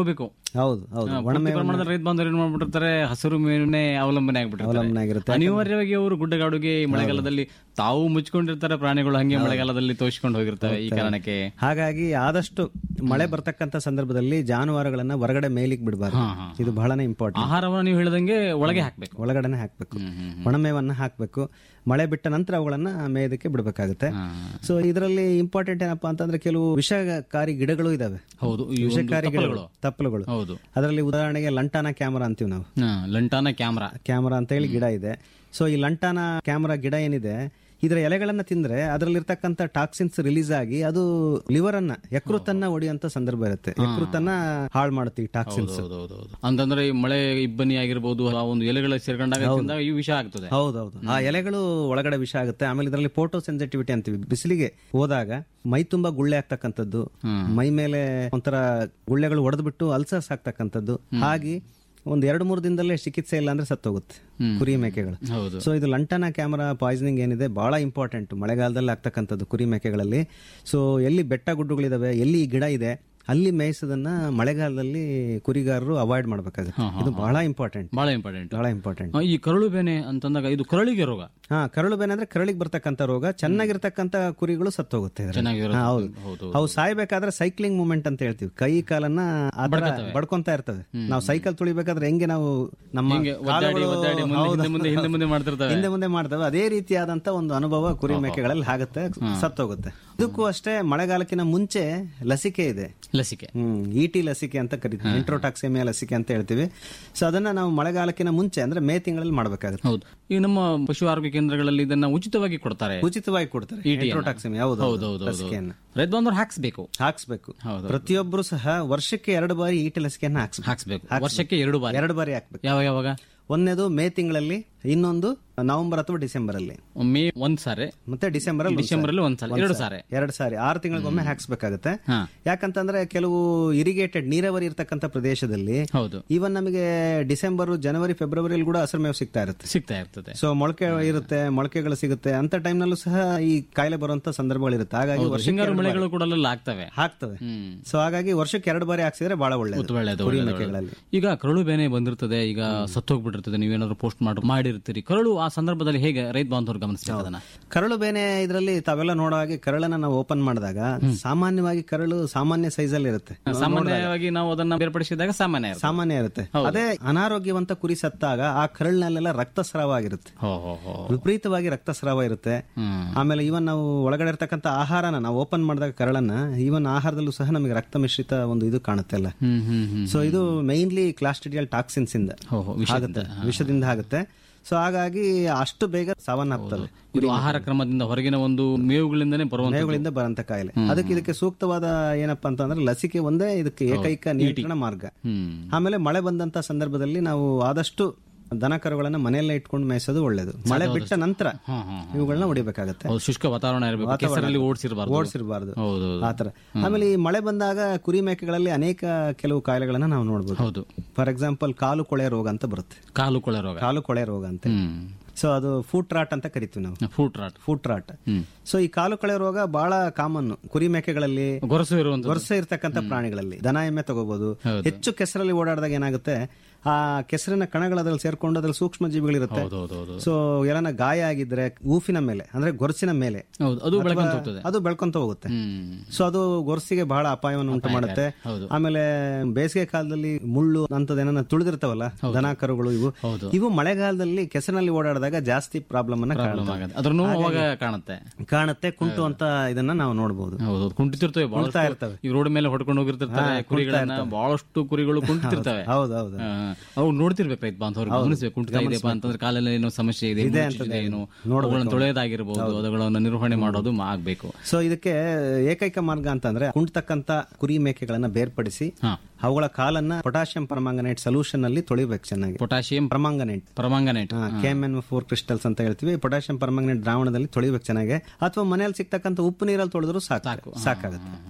ಹೌದು ಹೌದು ಆ, ಒಣ ಪೂರ್ತಿ ಪ್ರಮಾಣದಲ್ಲಿ ರೈತ ಬಾಂಧವರು ಏನ್ ಮಾಡ್ಬಿಟ್ಟಿರ್ತಾರೆ ಹಸಿರು ಮೇವಿನೇ ಅವಲಂಬನೆ ಅವಲಂಬನೆ ಆಗ್ಬಿಟ್ಟಿರ್ತಾರೆ ಆಗಿರುತ್ತೆ. ಅನಿವಾರ್ಯವಾಗಿ ಅವರು ಗುಡ್ಡಗಾಡುಗೆ ಈ ಮಳೆಗಾಲದಲ್ಲಿ ತಾವು ಮುಚ್ಕೊಂಡಿರ್ತಾರೆ ಪ್ರಾಣಿಗಳು ಹಂಗೆ ಮಳೆಗಾಲದಲ್ಲಿ ತೋರಿಸ್ಕೊಂಡು ಹೋಗಿರ್ತವೆ ಈ ಕಾರಣಕ್ಕೆ ಹಾಗಾಗಿ ಆದಷ್ಟು ಮಳೆ ಬರ್ತಕ್ಕಂಥ ಸಂದರ್ಭದಲ್ಲಿ ಜಾನುವಾರುಗಳನ್ನ ಹೊರಗಡೆ ಮೇಲಿಗೆ ಬಿಡಬಾರ್ದು ಹಾ, ಹಾ. ಇದು ಬಹಳನೇ ಇಂಪಾರ್ಟೆಂಟ್ ಆಹಾರವನ್ನು ನೀವು ಹೇಳಿದಂಗೆ ಒಳಗೆ ಹಾಕ್ಬೇಕು ಒಳಗಡೆನೆ ಹಾಕ್ಬೇಕು ಒಣಮೇವನ್ನ ಹಾಕ್ಬೇಕು ಮಳೆ ಬಿಟ್ಟ ನಂತರ ಅವುಗಳನ್ನ ಮೇಯದಕ್ಕೆ ಬಿಡಬೇಕಾಗುತ್ತೆ ಸೊ ಇದರಲ್ಲಿ ಇಂಪಾರ್ಟೆಂಟ್ ಏನಪ್ಪಾ ಅಂತಂದ್ರೆ ಕೆಲವು ವಿಷಕಾರಿ ಗಿಡಗಳು ಇದಾವೆ ಹೌದು ಈ ಒಂದು ವಿಷಕಾರಿ ಗಿಡಗಳು ತಪ್ಪಲುಗಳು. ತಪ್ಪಲುಗಳು ಹೌದು ಅದರಲ್ಲಿ ಉದಾಹರಣೆಗೆ ಲಂಟಾನ ಕ್ಯಾಮರಾ ಅಂತೀವಿ ನಾವು ಹಾ, ಲಂಟಾನ ಕ್ಯಾಮ್ರಾ ಕ್ಯಾಮರಾ ಅಂತ ಹೇಳಿ ಗಿಡ ಇದೆ ಸೊ ಈ ಲಂಟಾನ ಕ್ಯಾಮರಾ ಗಿಡ ಏನಿದೆ ಇದರ ಎಲೆಗಳನ್ನ ತಿಂದ್ರೆ ಅದರಲ್ಲಿರ್ತಕ್ಕಂಥ ಟಾಕ್ಸಿನ್ಸ್ ರಿಲೀಸ್ ಆಗಿ ಅದು ಲಿವರ್ ಅನ್ನ ಯಕೃತನ್ನ ಹೊಡೆಯುವಂತ ಸಂದರ್ಭ ಇರುತ್ತೆ ಯಕೃತನ್ನ ಹಾಳು ಮಾಡುತ್ತೆ ಈ ಟಾಕ್ಸಿನ್ಸ್ ಹೌದೌದು ಅಂತಂದ್ರೆ ಈ ಮಳೆ ಇಬ್ಬನಿ ಆಗಿರ್ಬೋದು ಆ ಒಂದು ಎಲೆಗಳ ಸೇರ್ಕೊಂಡಾಗ ತಿಂದಾಗ ಈ ವಿಷ ಆಗ್ತದೆ ಹೌದೌದು ಆ ಎಲೆಗಳು ಒಳಗಡೆ ವಿಷ ಆಗುತ್ತೆ ಆಮೇಲೆ ಇದರಲ್ಲಿ ಫೋಟೋ ಸೆನ್ಸಿಟಿವಿಟಿ ಅಂತೀವಿ ಬಿಸಿಲಿಗೆ ಹೋದಾಗ ಮೈ ತುಂಬಾ ಗುಳ್ಳೆ ಆಗ್ತಕ್ಕಂಥದ್ದು ಮೈ ಮೇಲೆ ಒಂಥರ ಗುಳ್ಳೆಗಳು ಒಡೆದ್ಬಿಟ್ಟು ಅಲ್ಸರ್ಸ್ ಆಗ್ತಕ್ಕಂಥದ್ದು ಹಾಗೆ ಒಂದ್ ಎರಡು ಮೂರು ದಿನದಲ್ಲೇ ಚಿಕಿತ್ಸೆ ಇಲ್ಲ ಅಂದ್ರೆ ಸತ್ತೋಗುತ್ತೆ ಕುರಿ ಮೇಕೆಗಳು ಹೌದು ಸೊ ಇದು ಲಂಟನ ಕ್ಯಾಮರಾ ಪಾಯ್ಸನಿಂಗ್ ಏನಿದೆ ಬಹಳ ಇಂಪಾರ್ಟೆಂಟ್ ಮಳೆಗಾಲದಲ್ಲಿ ಆಗ್ತಕ್ಕಂಥದ್ದು ಕುರಿ ಮೇಕೆಗಳಲ್ಲಿ ಸೊ ಎಲ್ಲಿ ಬೆಟ್ಟ ಗುಡ್ಡಗಳಿದಾವೆ ಎಲ್ಲಿ ಈ ಗಿಡ ಇದೆ ಅಲ್ಲಿ ಮೇಯಿಸೋದನ್ನ ಮಳೆಗಾಲದಲ್ಲಿ ಕುರಿಗಾರರು ಅವಾಯ್ಡ್ ಮಾಡ್ಬೇಕಾಗುತ್ತೆ ಇದು ಬಹಳ ಇಂಪಾರ್ಟೆಂಟ್ ಬಹಳ ಇಂಪಾರ್ಟೆಂಟ್ ಬಹಳ ಇಂಪಾರ್ಟೆಂಟ್ ಈ ಕರುಳು ಬೇನೆ ಅಂತಂದಾಗ ಇದು ಕರಳಿಗೆ ರೋಗ ಹಾ ಕರಳು ಬೇನೆ ಅಂದ್ರೆ ಕರಳಿಗೆ ಬರ್ತಕ್ಕಂಥ ರೋಗ ಚೆನ್ನಾಗಿರ್ತಕ್ಕಂಥ ಕುರಿಗಳು ಸತ್ತೋಗುತ್ತೆ ಇದ್ರಲ್ಲಿ. ಚೆನ್ನಾಗಿರೋ ಹಾ, ಹೌದು ಹೌದು ಅವು ಸಾಯ್ಬೇಕಾದ್ರೆ ಸೈಕ್ಲಿಂಗ್ ಮೂಮೆಂಟ್ ಅಂತ ಹೇಳ್ತೀವಿ ಕೈ ಕಾಲನ್ನ ಆ ಥರ ಬಡ್ಕೊಂತ ಇರ್ತವೆ ನಾವು ಸೈಕಲ್ ತುಳಿಬೇಕಾದ್ರೆ ಹೆಂಗೆ ನಾವು ನಮ್ಮ ಹಿಂಗೆ ಒದ್ದಾಡಿ ಕಾಲುಗಳು- ಒದ್ದಾಡಿ ಮುಂದೆ ಹೌದು. ಹಿಂದೆ ಮುಂದೆ ಹಿಂದೆ ಮುಂದೆ ಮಾಡ್ತಿರ್ತವೆ ಹಿಂದೆ ಮುಂದೆ ಮಾಡ್ತವೆ ಅದೇ ರೀತಿಯಾದಂತ ಒಂದು ಅನುಭವ ಕುರಿ ಮೇಕೆಗಳಲ್ಲಿ ಆಗುತ್ತೆ ಸತ್ತೋಗುತ್ತೆ ಇದಕ್ಕೂ ಅಷ್ಟೇ ಮಳೆಗಾಲಕ್ಕಿಂತ ಮುಂಚೆ ಲಸಿಕೆ ಇದೆ ಲಸಿಕೆ ಹ್ಮ್ ಇಟಿ ಲಸಿಕೆ ಅಂತ ಕರಿತೀವಿ ಇಂಟ್ರೋಟಾಕ್ಸಿಮಿಯಾ ಲಸಿಕೆ ಅಂತ ಹೇಳ್ತೀವಿ ಸೊ ಅದನ್ನ ನಾವು ಮಳೆಗಾಲಕ್ಕಿಂತ ಮುಂಚೆ ಅಂದ್ರೆ ಮೇ ತಿಂಗಳಲ್ಲಿ ಮಾಡ್ಬೇಕಾಗುತ್ತೆ ಹೌದು ಈ ನಮ್ಮ ಪಶು ಆರೋಗ್ಯ ಕೇಂದ್ರಗಳಲ್ಲಿ ಇದನ್ನ ಉಚಿತವಾಗಿ ಕೊಡ್ತಾರೆ ಉಚಿತವಾಗಿ ಕೊಡ್ತಾರೆ ಇಂಟ್ರೋಟಾಕ್ಸಿಮಿಯಾ ಹೌದು ಹೌದು ಹೌದು ಹೌದು ಲಸಿಕೆಯನ್ನ ರೈತ ಬಾಂಧವರು ಹಾಕ್ಸ್ಬೇಕು ಹಾಕ್ಸ್ಬೇಕು ಹೌದು. ಪ್ರತಿಯೊಬ್ಬರು ಸಹ ವರ್ಷಕ್ಕೆ ಎರಡು ಬಾರಿ ಈಟಿ ಲಸಿಕೆಯನ್ನ ಹಾಕ್ಸ್ಬೇಕು ಹಾಕ್ಸ್ಬೇಕು ವರ್ಷಕ್ಕೆ ಎರಡು ಬಾರಿ ಎರಡು ಬಾರಿ ಹಾಕ್ಬೇಕು ಯಾವಾಗ ಯಾವಾಗ ಒಂದನೇದು ಮೇ ತಿಂಗಳಲ್ಲಿ ಇನ್ನೊಂದು ನವೆಂಬರ್ ಅಥವಾ ಡಿಸೆಂಬರ್ ಅಲ್ಲಿ ಮೇ ಒಂದ್ ಸಾರಿ ಮತ್ತೆ ಡಿಸೆಂಬರ್ ಅಲ್ಲಿ ಡಿಸೆಂಬರ್ ಅಲ್ಲಿ ಒಂದ್ ಸಾರಿ ಎರಡು ಸಾರಿ ಎರಡು ಸಾರಿ ಆರು ತಿಂಗಳಿಗೊಮ್ಮೆ ಹಾಕ್ಸ್ಬೇಕಾಗತ್ತೆ ಹಾ. ಯಾಕಂತಂದ್ರೆ ಕೆಲವು ಇರಿಗೇಟೆಡ್ ನೀರಾವರಿ ಇರ್ತಕ್ಕಂಥ ಪ್ರದೇಶದಲ್ಲಿ ಹೌದು ಈವನ್ ನಮಗೆ ಡಿಸೆಂಬರ್ ಜನವರಿ ಫೆಬ್ರವರಿಯಲ್ಲಿ ಕೂಡ ಹಸಿರು ಮೇವು ಸಿಗ್ತಾ ಇರುತ್ತೆ ಸಿಗ್ತಾ ಇರ್ತದೆ ಸೊ ಮೊಳಕೆ ಇರುತ್ತೆ ಮೊಳಕೆಗಳು ಸಿಗುತ್ತೆ ಅಂತ ಟೈಮ್ನಲ್ಲೂ ಸಹ ಈ ಕಾಯಿಲೆ ಬರುವಂತ ಸಂದರ್ಭಗಳಿರುತ್ತೆ ಹಾಗಾಗಿ ವರ್ಷಕ್ಕೆ ಹಿಂಗಾರು ಎರಡು ಬಾರಿ ಮಳೆಗಳು ಕೂಡ ಅಲ್ಲೆಲ್ಲ ಆಗ್ತವೆ ಹಾಕ್ತವೆ ಹ್ಮ್ ಸೊ ಹಾಗಾಗಿ ವರ್ಷಕ್ಕೆ ಎರಡು ಬಾರಿ ಹಾಕ್ಸಿದ್ರೆ ಬಹಳ ಒಳ್ಳೇದು ಒಳ್ಳೇದು ಕುರಿ ಒಳ್ಳೇದು, ಮೇಕೆಗಳಲ್ಲಿ ಈಗ ಕರಳು ಬೇನೆ ಬಂದಿರ್ತದೆ ಈಗ ಸತ್ತೋಗ್ಬಿಟ್ಟಿರ್ತದೆ ನೀವೇನಾದ್ರು ಪೋಸ್ಟ್ ಮಾಡಿ ಮಾಡಿರ್ತೀರಿ ಕರಳು ಆ ಸಂದರ್ಭದಲ್ಲಿ ಹೇಗೆ ರೈತ ಬಾಂಧವರು ಗಮನಿಸ್ಬೇಕು ಅದನ್ನ ಕರಳು ಬೇನೆ ಇದರಲ್ಲಿ ತಾವೆಲ್ಲ ನೋಡೋ ಹಾಗೆ ಕರಳನ್ನ ನಾವು ಓಪನ್ ಮಾಡಿದಾಗ ಸಾಮಾನ್ಯವಾಗಿ ಕರಳು ಸಾಮಾನ್ಯ ಸೈಜ್ ಅಲ್ಲಿ ಇರುತ್ತೆ ಸಾಮಾನ್ಯವಾಗಿ ನಾವು ಅದನ್ನ ಬೇರ್ಪಡಿಸಿದಾಗ ಸಾಮಾನ್ಯ ಇರ್ತದೆ. ಸಾಮಾನ್ಯ ಇರುತ್ತೆ ಅದೇ ಅನಾರೋಗ್ಯವಂತ ಕುರಿ ಸತ್ತಾಗ ಆ ಕರಳಿನಲ್ಲೆಲ್ಲ ರಕ್ತಸ್ರಾವ ಆಗಿರುತ್ತೆ ಹೋ ಹೋ ಹೋ ವಿಪರೀತವಾಗಿ ರಕ್ತಸ್ರಾವ ಇರುತ್ತೆ ಹ್ಮ್ ಆಮೇಲೆ ಇವನ್ ನಾವು ಒಳಗಡೆ ಇರ್ತಕ್ಕಂಥ ಆಹಾರನ ನಾವು ಓಪನ್ ಮಾಡಿದಾಗ ಕರಳನ್ನ ಇವನ್ ಆಹಾರದಲ್ಲೂ ಸಹ ನಮಗೆ ರಕ್ತ ಮಿಶ್ರಿತ ಒಂದು ಇದು ಕಾಣುತ್ತೆ ಅಲ್ಲ ಹ್ಮ್ ಹ್ಮ್ ಹ್ಮ್ ಸೊ ಇದು ಮೈನ್ಲಿ ಕ್ಲಾಸ್ಟಿಡಿಯಲ್ ಟಾಕ್ಸಿನ್ಸ್ ಇಂದ ಹೋ ಹೋ ವಿಷದಿಂದ ಆಗುತ್ತೆ ವಿಷದಿಂದ ಆಗುತ್ತೆ ಸೊ ಹಾಗಾಗಿ ಅಷ್ಟು ಬೇಗ ಸಾವನ್ನಪ್ತವೆ ಇದು ಆಹಾರ ಕ್ರಮದಿಂದ ಹೊರಗಿನ ಒಂದು ಮೇವುಗಳಿಂದನೇ ಬರುವಂತ ಮೇವುಗಳಿಂದ ಬರಂತ ಕಾಯಿಲೆ ಅದಕ್ಕೆ ಇದಕ್ಕೆ ಸೂಕ್ತವಾದ ಏನಪ್ಪಾ ಅಂತಂದ್ರೆ ಲಸಿಕೆ ಒಂದೇ ಇದಕ್ಕೆ ಏಕೈಕ ನಿಯಂತ್ರಣ ಮಾರ್ಗ ಹ್ಮ್ ಆಮೇಲೆ ಮಳೆ ಬಂದಂತ ಸಂದರ್ಭದಲ್ಲಿ ನಾವು ಆದಷ್ಟು ದನ ಕರುಗಳನ್ನ ಮನೆಯಲ್ಲೇ ಇಟ್ಕೊಂಡು ಮೇಯಿಸೋದು ಒಳ್ಳೇದು ಮಳೆ ಬಿಟ್ಟ ನಂತರ ಇವುಗಳನ್ನ ಹೊಡಿಬೇಕಾಗತ್ತೆ ಹೌದು ಶುಷ್ಕ ವಾತಾವರಣ ಇರಬೇಕು ಕೆಸರಲ್ಲಿ ಓಡಿಸಿರಬಾರ್ದು ಓಡಿಸಿರಬಾರ್ದು ಹೌದು ಹೌದು. ಆತರ ಆಮೇಲೆ ಈ ಮಳೆ ಬಂದಾಗ ಕುರಿ ಮೇಕೆಗಳಲ್ಲಿ ಅನೇಕ ಕೆಲವು ಕಾಯಿಲೆಗಳನ್ನ ನಾವು ನೋಡ್ಬೋದು ಹೌದು ಫಾರ್ ಎಕ್ಸಾಂಪಲ್ ಕಾಲು ಕೊಳೆ ರೋಗ ಅಂತ ಬರುತ್ತೆ ಕಾಲು ಕೊಳೆ ರೋಗ ಕಾಲು ಕೊಳೆ ರೋಗ ಅಂತ ಹ್ಮ್ ಸೊ ಅದು ಫೂಟ್ ರಾಟ್ ಅಂತ ಕರಿತೀವಿ ನಾವು ಫೂಟ್ ರಾಟ್ ಫೂಟ್ ರಾಟ್ ಹ್ಮ್ ಸೊ ಈ ಕಾಲು ಕೊಳೆ ರೋಗ ಬಹಳ ಕಾಮನ್ ಕುರಿ ಮೇಕೆಗಳಲ್ಲಿ ಗೊರಸು ಇರುವಂತ ವರ್ಷ ಇರ್ತಕ್ಕಂಥ ಪ್ರಾಣಿಗಳಲ್ಲಿ ದನ ಎಮ್ಮೆ ತಗೋಬಹುದು ಹೆಚ್ಚು ಕೆಸರಲ್ಲಿ ಓಡಾಡಿದಾಗ ಏನಾಗುತ್ತೆ ಆ ಕೆಸರಿನ ಕಣಗಳು ಅದ್ರಲ್ಲಿ ಸೇರ್ಕೊಂಡು ಅದ್ರಲ್ಲಿ ಸೂಕ್ಷ್ಮ ಜೀವಿಗಳಿರುತ್ತೆ ಹೌದು ಹೌದು ಹೌದು ಸೊ ಎಲ್ಲನ ಗಾಯ ಆಗಿದ್ರೆ ಊಫಿನ ಮೇಲೆ ಅಂದ್ರೆ ಗೊರಸಿನ ಮೇಲೆ ಹೌದು ಅದು ಬೆಳಕೊಂತ ಹೋಗ್ತದೆ ಅದು ಬೆಳ್ಕೊಂತ ಹೋಗುತ್ತೆ ಹ್ಮ್ ಸೊ ಅದು ಗೊರಸಿಗೆ ಬಹಳ ಅಪಾಯವನ್ನು ಉಂಟು ಮಾಡುತ್ತೆ ಹೌದು. ಆಮೇಲೆ ಬೇಸಿಗೆ ಕಾಲದಲ್ಲಿ ಮುಳ್ಳು ಅಂತದೇನ ತುಳಿದಿರ್ತಾವಲ್ಲ ದನ ಕರುಗಳು ಇವು ಹೌದು. ಇವು ಮಳೆಗಾಲದಲ್ಲಿ ಕೆಸರಿನಲ್ಲಿ ಓಡಾಡಿದಾಗ ಜಾಸ್ತಿ ಪ್ರಾಬ್ಲಮ್ ಅನ್ನ ಕಾಣುತ್ತೆ. ಆಗತ್ತೆ. ಅದ್ರನ್ನು ಅವಾಗ ಕಾಣುತ್ತೆ ಕಾಣುತ್ತೆ ಕುಂಟು ಅಂತ ಇದನ್ನ ನಾವು ನೋಡಬಹುದು ಹೌದು ಕುಂಟಿತಿರ್ತವೆ ಬಹಳಷ್ಟು ಇರ್ತವೆ. ಈ ರೋಡ್ ಮೇಲೆ ಹೊಡ್ಕೊಂಡು ಹೋಗಿರ್ತಿರ್ತಾರೆ ಕುರಿಗಳನ್ನ ಬಹಳಷ್ಟು ಕುರಿಗಳು ಕುಂಟಿತಿರ್ತವೆ ಹೌದು ಹೌದು ಆ, ಅವು ನೋಡ್ತಿರ್ಬೇಕು ರೈತ ಬಾಂಧವರು ಗಮನಿಸ್ಬೇಕು ಕುಂಟಿತಾ ಇದೆಯಪ್ಪ ಅಂತಂದ್ರೆ ಕಾಲಲ್ಲಿ ಏನೋ ಸಮಸ್ಯೆ ಇದೆ ಮುಚ್ಚಿದೆ ಏನು ಅವುಗಳನ್ನ ತೊಳೆಯೋದಾಗಿರ್ಬೋದು ಅವುಗಳನ್ನ ನಿರ್ವಹಣೆ ಮಾಡೋದು ಮಾ- ಆಗ್ಬೇಕು ಸೊ ಇದಕ್ಕೆ ಏಕೈಕ ಮಾರ್ಗ ಅಂತಂದ್ರೆ ಕುಂಟತಕ್ಕಂತ ಕುರಿ ಮೇಕೆಗಳನ್ನ ಬೇರ್ಪಡಿಸಿ ಹಾ ಅವುಗಳ ಕಾಲನ್ನ ಪೊಟಾಷಿಯಂ ಪರಮಾಂಗನೇಟ್ ಸೊಲ್ಯೂಷನ್ ಅಲ್ಲಿ ತೊಳಿಬೇಕು ಚೆನ್ನಾಗಿ potassium permanganate permanganate KMN four crystals ಅಂತ ಹೇಳ್ತೀವಿ ಪೊಟಾಷಿಯಂ ಪರ್ಮಾಂಗನೇಟ್ ದ್ರಾವಣದಲ್ಲಿ ತೊಳಿಬೇಕು ಚೆನ್ನಾಗಿ ಅಥವಾ ಮನೆಯಲ್ಲಿ ಸಿಗ್ತಕ್ಕಂಥ ಉಪ್ಪು ನೀರಲ್ಲಿ ತೊಳೆದ್ರು ಸಾಕು ಸಾಕಾಗುತ್ತೆ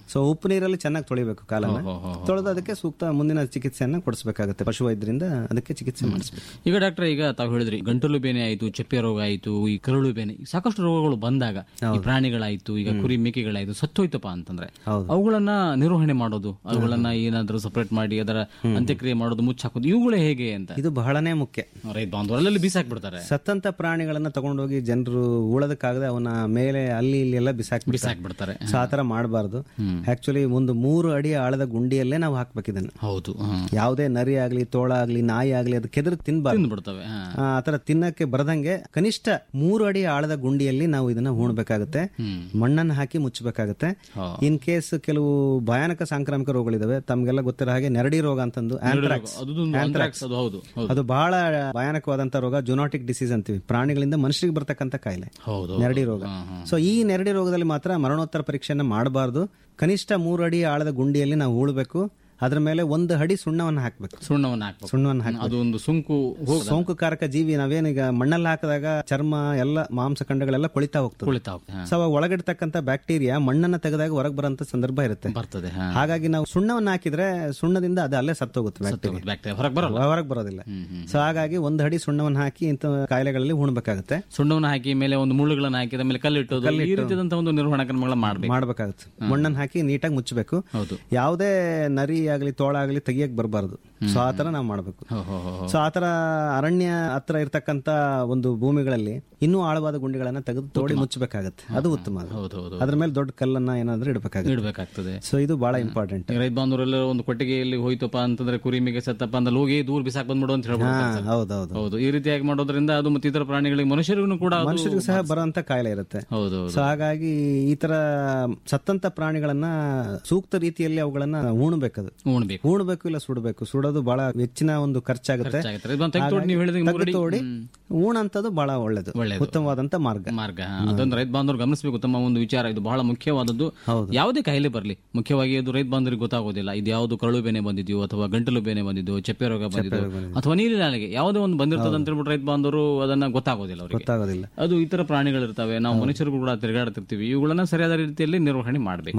ಸೊ ಉಪ್ಪು ನೀರಲ್ಲಿ ಚೆನ್ನಾಗಿ ತೊಳಿಬೇಕು ಕಾಲನ್ನ ತೊಳೆದು ಅದಕ್ಕೆ ಸೂಕ್ತ ಮುಂದಿನ ಚಿಕಿತ್ಸೆಯನ್ನ ಕೊಡಿಸಬೇಕಾಗುತ್ತೆ ಪಶುವೈದ್ಯರಿಂದ ಅದಕ್ಕೆ ಚಿಕಿತ್ಸೆ ಮಾಡಿಸ್ಬೇಕು ಈಗ ಡಾಕ್ಟರ್ ಈಗ ತಾವು ಹೇಳಿದ್ರಿ ಗಂಟಲು ಬೇನೆ ಆಯ್ತು ಚಪ್ಪೆ ರೋಗ ಆಯ್ತು ಈ ಕರುಳು ಬೇನೆ ಈ ಸಾಕಷ್ಟು ರೋಗಗಳು ಬಂದಾಗ ಈ ಪ್ರಾಣಿಗಳಾಯ್ತು ಈಗ ಕುರಿ ಮೇಕೆಗಳಾಯ್ತು ಸತ್ತೋಯ್ತಪ್ಪ ಅಂತಂದ್ರೆ ಅವುಗಳನ್ನ ನಿರ್ವಹಣೆ ಮಾಡೋದು ಅವುಗಳನ್ನ ಏನಾದ್ರೂ ಸಪರೇಟ್ ಮಾಡಿ ಅದರ ಅಂತ್ಯಕ್ರಿಯೆ ಮಾಡೋದು ಮುಚ್ಚಾಕೋದು ಇವುಗಳೇ ಹೇಗೆ ಅಂತ ಇದು ಬಹಳನೇ ಮುಖ್ಯ ರೈತ ಬಾಂಧವರಲ್ಲಿ ಬೀಸಾಕ್ಬಿಡ್ತಾರೆ ಸತ್ತಂತ ಪ್ರಾಣಿಗಳನ್ನ ತಗೊಂಡೋಗಿ ಜನರು ಉಳೋದಕ್ಕಾಗದೆ ಅವನ ಮೇಲೆ ಅಲ್ಲಿ ಇಲ್ಲಿ ಎಲ್ಲ ಬಿಸಾಕ್ಬಿಡ್ತಾರೆ ಬಿಸಾಕ್ಬಿಡ್ತಾರೆ ಸೊ ಆತರ ಮಾಡಬಾರ್ದು ಆಕ್ಚುಲಿ ಒಂದು ಮೂರು ಅಡಿ ಆಳದ ಗುಂಡಿಯಲ್ಲೇ ನಾವು ಹಾಕ್ಬೇಕು ಇದನ್ನ ಹೌದು ಹ್ಮ್. ಯಾವುದೇ ನರಿ ಆಗ್ಲಿ ತೋಳ ಆಗ್ಲಿ ನಾಯಿ ಆಗ್ಲಿ ಅದು ಕೆದರು ತಿನ್ಬಾರ್ದು ತಿಂದ್ಬಿಡ್ತವೆ ಹಾ. ಆ ಆತರ ತಿನ್ನಕ್ಕೆ ಬರದಂಗೆ ಕನಿಷ್ಠ ಮೂರು ಅಡಿ ಆಳದ ಗುಂಡಿಯಲ್ಲಿ ನಾವು ಇದನ್ನ ಹೂಣಬೇಕಾಗುತ್ತೆ ಮಣ್ಣನ್ನು ಹಾಕಿ ಮುಚ್ಚಬೇಕಾಗುತ್ತೆ ಇನ್ ಕೇಸ್ ಕೆಲವು ಭಯಾನಕ ಸಾಂಕ್ರಾಮಿಕ ರೋಗಗಳಿದಾವೆ ತಮ್ಗೆಲ್ಲ ಗೊತ್ತಿರೋ ಹಾಗೆ ನೆರಡಿ ರೋಗ ಅಂತಂದು ಆಂಥ್ರಾಕ್ಸ್ ಅದೊಂದು anthrax ಅದು ಹೌದು ಹೌದು ಅದು ಬಹಳ ಭಯಾನಕವಾದಂತ ರೋಗ ಜುನಾಟಿಕ್ ಡಿಸೀಸ್ ಅಂತೀವಿ ಪ್ರಾಣಿಗಳಿಂದ ಮನುಷ್ಯರಿಗೆ ಬರ್ತಕ್ಕಂತ ಕಾಯಿಲೆ ಹೌದು ನೆರಡಿ ರೋಗ ಸೊ ಈ ನೆರಡಿ ರೋಗದಲ್ಲಿ ಮಾತ್ರ ಮರಣೋತ್ತರ ಪರೀಕ್ಷೆಯನ್ನ ಮಾಡಬಾರ್ದು ಕನಿಷ್ಠ ಮೂರು ಅಡಿ ಆಳದ ಗುಂಡಿಯಲ್ಲಿ ನಾವು ಹೂಳ್ಬೇಕು ಅದ್ರ ಮೇಲೆ ಒಂದು ಅಡಿ ಸುಣ್ಣವನ್ನು ಹಾಕ್ಬೇಕು ಸುಣ್ಣವನ್ನು ಹಾಕ್ಬೇಕು ಸುಣ್ಣವನ್ನು ಹಾಕಿ ಅದು ಒಂದು ಸುಂಕು ಹೋಗ ಸೋಂಕುಕಾರಕ ಜೀವಿ ನಾವೇನೀಗ ಮಣ್ಣಲ್ಲಿ ಹಾಕಿದಾಗ ಚರ್ಮ ಎಲ್ಲ ಮಾಂಸಖಂಡಗಳೆಲ್ಲ ಕೊಳಿತಾ ಹೋಗ್ತದೆ ಕುಳಿತಾ ಹೋಗ್ತದೆ ಹಾ. ಸೊ ಅವಾಗ ಒಳಗಿರ್ತಕ್ಕಂಥ ಬ್ಯಾಕ್ಟೀರಿಯಾ ಮಣ್ಣನ್ನ ತೆಗೆದಾಗ ಹೊರಗೆ ಬರೋಂಥ ಸಂದರ್ಭ ಇರುತ್ತೆ ಬರ್ತದೆ ಹಾ. ಹಾಗಾಗಿ ನಾವು ಸುಣ್ಣವನ್ನು ಹಾಕಿದ್ರೆ ಸುಣ್ಣದಿಂದ ಅದು ಅಲ್ಲೇ ಸತ್ತೋಗುತ್ತೆ ಬ್ಯಾಕ್ಟೀರಿಯಾ ಬ್ಯಾಕ್ಟೀರಿಯಾ ಹೊರಗೆ ಬರಲ್ಲ ಹೊರಗೆ ಬರೋದಿಲ್ಲ ಸೊ ಹಾಗಾಗಿ ಒಂದು ಅಡಿ ಸುಣ್ಣವನ್ನು ಹಾಕಿ ಇಂಥ ಕಾಯಿಲೆಗಳಲ್ಲಿ ಉಣ್ಬೇಕಾಗುತ್ತೆ ಸುಣ್ಣವನ್ನು ಹಾಕಿ ಮೇಲೆ ಒಂದು ಮುಳ್ಳುಗಳನ್ನ ಹಾಕಿದ ಮೇಲೆ ಕಲ್ಲಿಟ್ಟೋದು ಈ ರೀತಿಯಾದಂತ ಒಂದು ನಿರ್ವಹಣಾ ಕ್ರಮಗಳನ್ನ ಮಾಡ್ಬೇಕು ಮಾಡ್ಬೇಕಾಗುತ್ತೆ ಮಣ್ಣನ್ನು ಹಾಕಿ ನೀಟಾಗಿ ಮುಚ್ಚಬೇಕು ಹೌದು ಯಾವುದೇ ನರಿ ಆಗ್ಲಿ ತೋಳ ಆಗ್ಲಿ ತೆಗಿಯಕ್ ಬರಬಾರ್ದು ಸೊ ಆತರ ನಾವು ಮಾಡ್ಬೇಕು ಹೋ, ಹೋ, ಹೋ, ಹೋ. ಸೊ ಆತರ ಅರಣ್ಯ ಹತ್ರ ಇರ್ತಕ್ಕಂತ ಒಂದು ಭೂಮಿಗಳಲ್ಲಿ ಇನ್ನೂ ಆಳವಾದ ಗುಂಡಿಗಳನ್ನ ತೆಗೆದು ತೋಡಿ ಮುಚ್ಚಬೇಕಾಗತ್ತೆ ಅದು ಉತ್ತಮ ಅದು. ಹೌದು ಹೌದು ಅದ್ರ ಮೇಲೆ ದೊಡ್ಡ ಕಲ್ಲನ್ನ ಏನಾದ್ರೂ ಇಡಬೇಕಾಗುತ್ತೆ ಇಡ್ಬೇಕಾಗ್ತದೆ ಸೊ ಇದು ಬಹಳ ಇಂಪಾರ್ಟೆಂಟ್ ಈಗ ರೈತ ಬಾಂಧವರೆಲ್ಲ ಒಂದು ಕೊಟ್ಟಿಗೆಯಲ್ಲಿ ಹೋಯ್ತಪ್ಪ ಅಂತಂದ್ರೆ ಕುರಿ ಮೇಗೆ ಸತ್ತಪ್ಪ ಅಂದ್ರೆ ಹೋಗಿ ದೂರ ಬಿಸಾಕ್ ಬಂದ್ಬಿಡು ಅಂತ ಹೇಳ್ಬೋದು ಹೌದೌದು ಹೌದು ಈ ರೀತಿಯಾಗಿ ಮಾಡೋದ್ರಿಂದ ಅದು ಮತ್ತೆ ಇತರ ಪ್ರಾಣಿಗಳಿಗೆ ಮನುಷ್ಯರಿಗೂ ಕೂಡ ಅದು ಮನುಷ್ಯರಿಗೂ ಸಹ ಬರುವಂತ ಕಾಯಿಲೆ ಇರುತ್ತೆ ಹೌದು ಹೌದು ಸೊ ಹಾಗಾಗಿ ಈ ತರ ಸತ್ತಂತ ಪ್ರಾಣಿಗಳನ್ನ ಸೂಕ್ತ ರೀತಿಯಲ್ಲಿ ಅವುಗಳನ್ನ ಉಣ್ಬೇಕದು ಉಣ್ಬೇಕು ಉಣ್ಬೇಕು ಇಲ್ಲ ಸುಡಬೇಕು ಸುಡೋದು ಬಹಳ ಹೆಚ್ಚಿನ ಒಂದು ಖರ್ಚಾಗುತ್ತೆ ಖರ್ಚಾಗುತ್ತೆ. ಇದನ್ನ ತೆಗ್ದು ನೀವು ಹೇಳಿದಂಗೆ ಮೂರು ಅಡಿ- ತೋಡಿ ಊಣಂತದ್ದು ಬಹಳ ಒಳ್ಳೇದು ಒಳ್ಳೇದು. ಉತ್ತಮವಾದಂತ ಮಾರ್ಗ ಮಾರ್ಗ ಹಾ. ಅದೊಂದು ರೈತ ಬಾಂಧವರು ಗಮನಿಸಬೇಕು ತಮ್ಮ ಒಂದು ವಿಚಾರ ಇದು ಬಹಳ ಮುಖ್ಯವಾದದ್ದು ಯಾವುದೇ ಕಾಯಿಲೆ ಬರಲಿ ಮುಖ್ಯವಾಗಿ ಅದು ರೈತ ಬಾಂಧವರಿಗೆ ಗೊತ್ತಾಗೋದಿಲ್ಲ ಇದು ಯಾವುದು ಕರಳು ಬೇನೆ ಬಂದಿದೆಯೋ ಅಥವಾ ಗಂಟಲು ಬೇನೆ ಬಂದಿದ್ದು ಚಪ್ಪೆ ರೋಗ ಬಂದಿದ್ದು ಅಥವಾ ನೀರಿನ ನಾಲಿಗೆ ಯಾವುದೇ ಒಂದು ಬಂದಿರ್ತದೆ ಅಂತ ಹೇಳ್ಬಿಟ್ಟು ರೈತ ಬಾಂಧವರು ಅದನ್ನ ಗೊತ್ತಾಗೋದಿಲ್ಲ ಅವರಿಗೆ ಗೊತ್ತಾಗೋದಿಲ್ಲ ಅದು ಇತರ ಪ್ರಾಣಿಗಳಿರ್ತವೆ ನಾವು ಮನುಷ್ಯರು ಕೂಡ ತಿರುಗಾಡ್ತಿರ್ತೀವಿ ಇವುಗಳನ್ನ ಸರಿಯಾದ ರೀತಿಯಲ್ಲಿ ನಿರ್ವಹಣೆ ಮಾಡಬೇಕು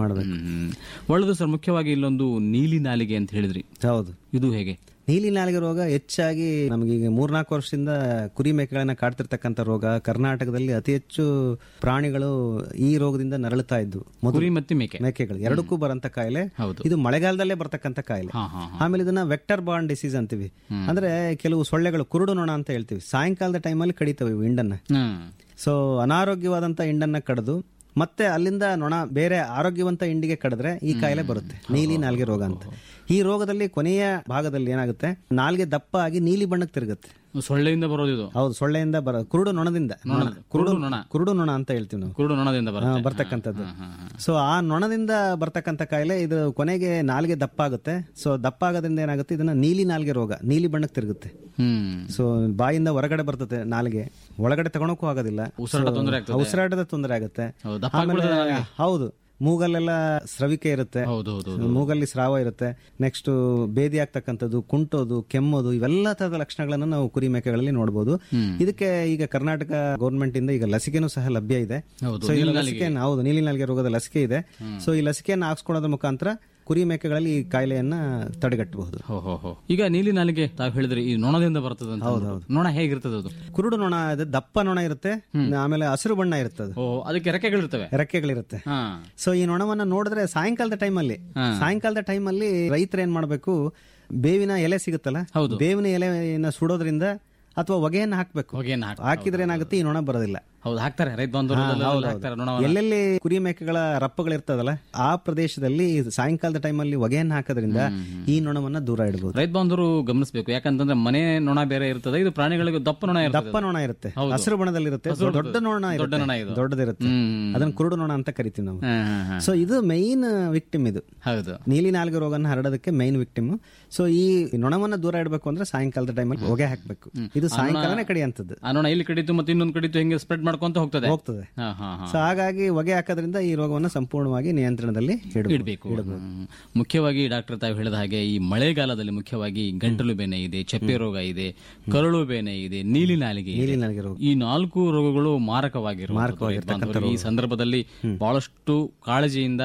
ಒಳ್ಳೆದು ಸರ್ ಮುಖ್ಯವಾಗಿ ಇಲ್ಲೊಂದು ನೀಲಿ ನಾಲಿಗೆ ಅಂತ ಹೇಳಿದ್ರಿ ಹೌದು ಇದು ಹೇಗೆ ನೀಲಿ ನಾಲಿಗೆ ರೋಗ ಹೆಚ್ಚಾಗಿ ನಮಗೀಗ ಮೂರ್ನಾಲ್ಕು ವರ್ಷದಿಂದ ಕುರಿ ಮೇಕೆಗಳನ್ನ ಕಾಡ್ತಿರ್ತಕ್ಕಂಥ ರೋಗ ಕರ್ನಾಟಕದಲ್ಲಿ ಅತಿ ಹೆಚ್ಚು ಪ್ರಾಣಿಗಳು ಈ ರೋಗದಿಂದ ನರಳುತ್ತಾ ಇದ್ವು ಮೊದಲು ಕುರಿ ಮತ್ತೆ ಮೇಕೆ ಮೇಕೆಗಳು ಎರಡಕ್ಕೂ ಬರಂತ ಕಾಯಿಲೆ ಹೌದು. ಇದು ಮಳೆಗಾಲದಲ್ಲೇ ಬರ್ತಕ್ಕಂಥ ಕಾಯಿಲೆ ಹಾ ಹಾ ಆಮೇಲೆ ಇದನ್ನ ವೆಕ್ಟರ್ ಬಾಂಡ್ ಡಿಸೀಸ್ ಅಂತೀವಿ ಅಂದ್ರೆ ಕೆಲವು ಸೊಳ್ಳೆಗಳು ಕುರುಡು ನೊಣ ಅಂತ ಹೇಳ್ತೀವಿ ಸಾಯಂಕಾಲದ ಟೈಮಲ್ಲಿ ಕಡಿತವೆ ಇವು ಹಿಂಡನ್ನ ಹ್ಮ್ ಸೊ ಅನಾರೋಗ್ಯವಾದಂತ ಹಿಂಡನ್ನ ಕಡಿದು ಮತ್ತೆ ಅಲ್ಲಿಂದ ನೊಣ ಬೇರೆ ಆರೋಗ್ಯವಂತ ಹಿಂಡಿಗೆ ಕಡಿದ್ರೆ ಈ ಕಾಯಿಲೆ ಬರುತ್ತೆ ನೀಲಿ ನಾಲ್ಗೆ ರೋಗ ಅಂತ ಈ ರೋಗದಲ್ಲಿ ಕೊನೆಯ ಭಾಗದಲ್ಲಿ ಏನಾಗುತ್ತೆ ನಾಲ್ಗೆ ದಪ್ಪ ಆಗಿ ನೀಲಿ ಬಣ್ಣಕ್ಕೆ ತಿರುಗುತ್ತೆ ಸೊಳ್ಳೆಯಿಂದ ಬರೋದಿದು ಹೌದು ಸೊಳ್ಳೆಯಿಂದ ಬರ ಕುರುಡು ನೊಣದಿಂದ ಕುರುಡು ನೊಣ ಕುರುಡು ನೊಣ ಅಂತ ಹೇಳ್ತೀವಿ ನಾವು ಕುರುಡು ನೊಣದಿಂದ ಆ, ಬರುತ್ತೆ ಬರ್ತಕ್ಕಂಥದ್ದು ಸೊ ಆ ನೊಣದಿಂದ ಬರ್ತಕ್ಕಂಥ ಕಾಯಿಲೆ ಇದು ಕೊನೆಗೆ ನಾಲ್ಗೆ ದಪ್ಪ ಆಗುತ್ತೆ ಸೊ ದಪ್ಪ ಆಗೋದ್ರಿಂದ ಏನಾಗುತ್ತೆ ಇದನ್ನ ನೀಲಿ ನಾಲ್ಗೆ ರೋಗ ನೀಲಿ ಬಣ್ಣಕ್ಕೆ ತಿರುಗುತ್ತೆ ಹ್ಮ್ ಸೊ ಬಾಯಿಂದ ಹೊರಗಡೆ ಬರ್ತದೆ ನಾಲ್ಗೆ ಒಳಗಡೆ ತಗೊಳಕ್ಕೂ ಆಗೋದಿಲ್ಲ ಉಸಿರಾಟ ತೊಂದರೆ ಆಗ್ತದೆ ಉಸಿರಾಟದ ತೊಂದರೆ ಆಗುತ್ತೆ ಹೌದು, ದಪ್ಪ ಆಮೇಲೆ ಆಗ್ಬಿಡ್ತದೆ ನಾಲ್ಗೆ. ಹೌದು ಮೂಗಲ್ಲೆಲ್ಲ ಸ್ರವಿಕೆ ಇರುತ್ತೆ ಹೌದು ಹೌದು ಮೂಗಲ್ಲಿ ಸ್ರಾವ ಇರುತ್ತೆ ನೆಕ್ಸ್ಟ್ ಬೇದಿ ಆಗ್ತಕ್ಕಂಥದ್ದು ಕುಂಟೋದು ಕೆಮ್ಮೋದು ಇವೆಲ್ಲ ತರದ ಲಕ್ಷಣಗಳನ್ನು ನಾವು ಕುರಿ ಮೇಕೆಗಳಲ್ಲಿ ನೋಡಬಹುದು ಇದಕ್ಕೆ ಈಗ ಕರ್ನಾಟಕ ಗೌರ್ಮೆಂಟ್ ಇಂದ ಈಗ ಲಸಿಕೆನೂ ಸಹ ಲಭ್ಯ ಇದೆ ಹೌದು, ಸೊ ಈ ಲಸಿಕೆಯನ್ನು ಹೌದು ನೀಲಿ ನಾಲಿಗೆ ರೋಗದ ಲಸಿಕೆ ಇದೆ ಸೊ ಈ ಲಸಿಕೆಯನ್ನು ಹಾಕ್ಸ್ಕೊಳ್ಳೋದ್ರ ಮುಖಾಂತರ ಕುರಿ ಮೇಕೆಗಳಲ್ಲಿ ಈ ಕಾಯಿಲೆಯನ್ನ ತಡೆಗಟ್ಟಬಹುದು ಹೋ ಹೋ ಹೋ ಈಗ ನೀಲಿ ನಾಲಿಗೆ ತಾವು ಹೇಳಿದ್ರಿ ಈ ನೊಣದಿಂದ ಬರ್ತದೆ ಅಂತ ನೊಣ ಹೇಗಿರ್ತದೆ ಅದು ಕುರುಡು ನೊಣ ಇದೆ ದಪ್ಪ ನೊಣ ಇರುತ್ತೆ ಆಮೇಲೆ ಹಸಿರು ಬಣ್ಣ ಇರುತ್ತೆ ಅದು ಓ ಅದಕ್ಕೆ ರೆಕ್ಕೆಗಳಿರ್ತವೆ ರೆಕ್ಕೆಗಳಿರುತ್ತೆ ಹಾ ಸೊ ಈ ನೊಣವನ್ನ ನೋಡಿದ್ರೆ ಸಾಯಂಕಾಲದ ಟೈಮಲ್ಲಿ ಸಾಯಂಕಾಲದ ಟೈಮಲ್ಲಿ ರೈತರು ಏನ್ ಮಾಡ್ಬೇಕು ಬೇವಿನ ಎಲೆ ಸಿಗುತ್ತಲ್ಲ ಹೌದು. ಬೇವಿನ ಎಲೆಯನ್ನ ಸುಡೋದ್ರಿಂದ ಅಥವಾ ಹೊಗೆಯನ್ನ ಹಾಕ್ಬೇಕು ಹೊಗೆಯನ್ನು ಹಾಕಿ ಹಾಕಿದ್ರೆ ಏನಾಗುತ್ತೆ ಈ ನೊಣ ಬರೋದಿಲ್ಲ ಹೌದು ಹಾಕ್ತಾರೆ ರೈತ ಬಾಂಧವರು ಹಾಕ್ತಾರೆ ನೊಣವನ್ನ ಎಲ್ಲೆಲ್ಲಿ ಕುರಿ ಮೇಕೆಗಳ ರಪ್ಪಗಳಿರ್ತದಲ್ಲ ಆ ಪ್ರದೇಶದಲ್ಲಿ ಸಾಯಂಕಾಲದ ಟೈಮಲ್ಲಿ ಹೊಗೆಯನ್ನ ಹಾಕೋದ್ರಿಂದ ಈ ನೊಣವನ್ನ ದೂರ ಇಡಬಹುದು ರೈತ ಬಾಂಧವರು ಗಮನಿಸಬೇಕು ಯಾಕಂತಂದ್ರೆ ಮನೆ ನೊಣ ಬೇರೆ ಇರ್ತದೆ ಇದು ಪ್ರಾಣಿಗಳಿಗೆ ದಪ್ಪ ನೊಣ ಇರ್ತದೆ ದಪ್ಪ ನೊಣ ಇರುತ್ತೆ ಹಸಿರು ಬಣ್ಣದಲ್ಲಿರುತ್ತೆ ದೊಡ್ಡ ನೊಣ ದೊಡ್ಡ ನೊಣ ಇರುತ್ತೆ ಇದು. ದೊಡ್ಡದಿರುತ್ತೆ ಹ್ಮ್. ಅದನ್ನ ಕುರುಡು ನೊಣ ಅಂತ ಕರಿತೀವಿ ನಾವು ಹಾ, ಹಾ, ಹಾ. ಸೊ ಇದು ಮೈನ್ ವಿಕ್ಟಿಮ್ ಇದು ಹೌದು ನೀಲಿ ನಾಲ್ಗೆ ರೋಗನ ಹರಡೋದಕ್ಕೆ ಮೈನ್ ವಿಕ್ಟಿಮ್ ಸೊ ಈ ನೊಣವನ್ನ ದೂರ ಇಡಬೇಕು ಅಂದ್ರೆ ಸಾಯಂಕಾಲದ ಟೈಮಲ್ಲಿ ಹೊಗೆ ಹಾಕ್ಬೇಕು ಇದು ಸಾಯಂಕಾಲನೇ ಕಡಿಯಂತದ್ದು ಆ ನೊಣ ಇಲ್ಲಿ ಕಡಿತು ಮತ್ತೆ ಇನ್ನೊಂದು ಕಡಿತು ಹೆಂಗೆ ಸ್ಪ್ರೆಡ್ ಮಾಡ್ಕೊಂತ ಹೋಗ್ತದೆ ಹೋಗ್ತದೆ ಹಾ ಹಾ ಹಾ ಸೊ ಹಾಗಾಗಿ ಹೊಗೆ ಹಾಕೋದ್ರಿಂದ ಈ ರೋಗವನ್ನು ಸಂಪೂರ್ಣವಾಗಿ ನಿಯಂತ್ರಣದಲ್ಲಿ ಇಡಬೇಕು ಇಡಬೇಕು ಮುಖ್ಯವಾಗಿ ಡಾಕ್ಟರ್ ತಾವು ಹೇಳಿದ ಹಾಗೆ ಈ ಮಳೆಗಾಲದಲ್ಲಿ ಮುಖ್ಯವಾಗಿ ಗಂಟಲು ಬೇನೆ ಇದೆ ಚಪ್ಪೆ ರೋಗ ಇದೆ ಕರಳು ಬೇನೆ ಇದೆ ನೀಲಿ ನಾಲಿಗೆ ಇದೆ. ನೀಲಿ ನಾಲಿಗೆ ರೋಗ ಈ ನಾಲ್ಕು ರೋಗಗಳು ಮಾರಕವಾಗಿರುವ ಈ ಸಂದರ್ಭದಲ್ಲಿ ಬಹಳಷ್ಟು ಕಾಳಜಿಯಿಂದ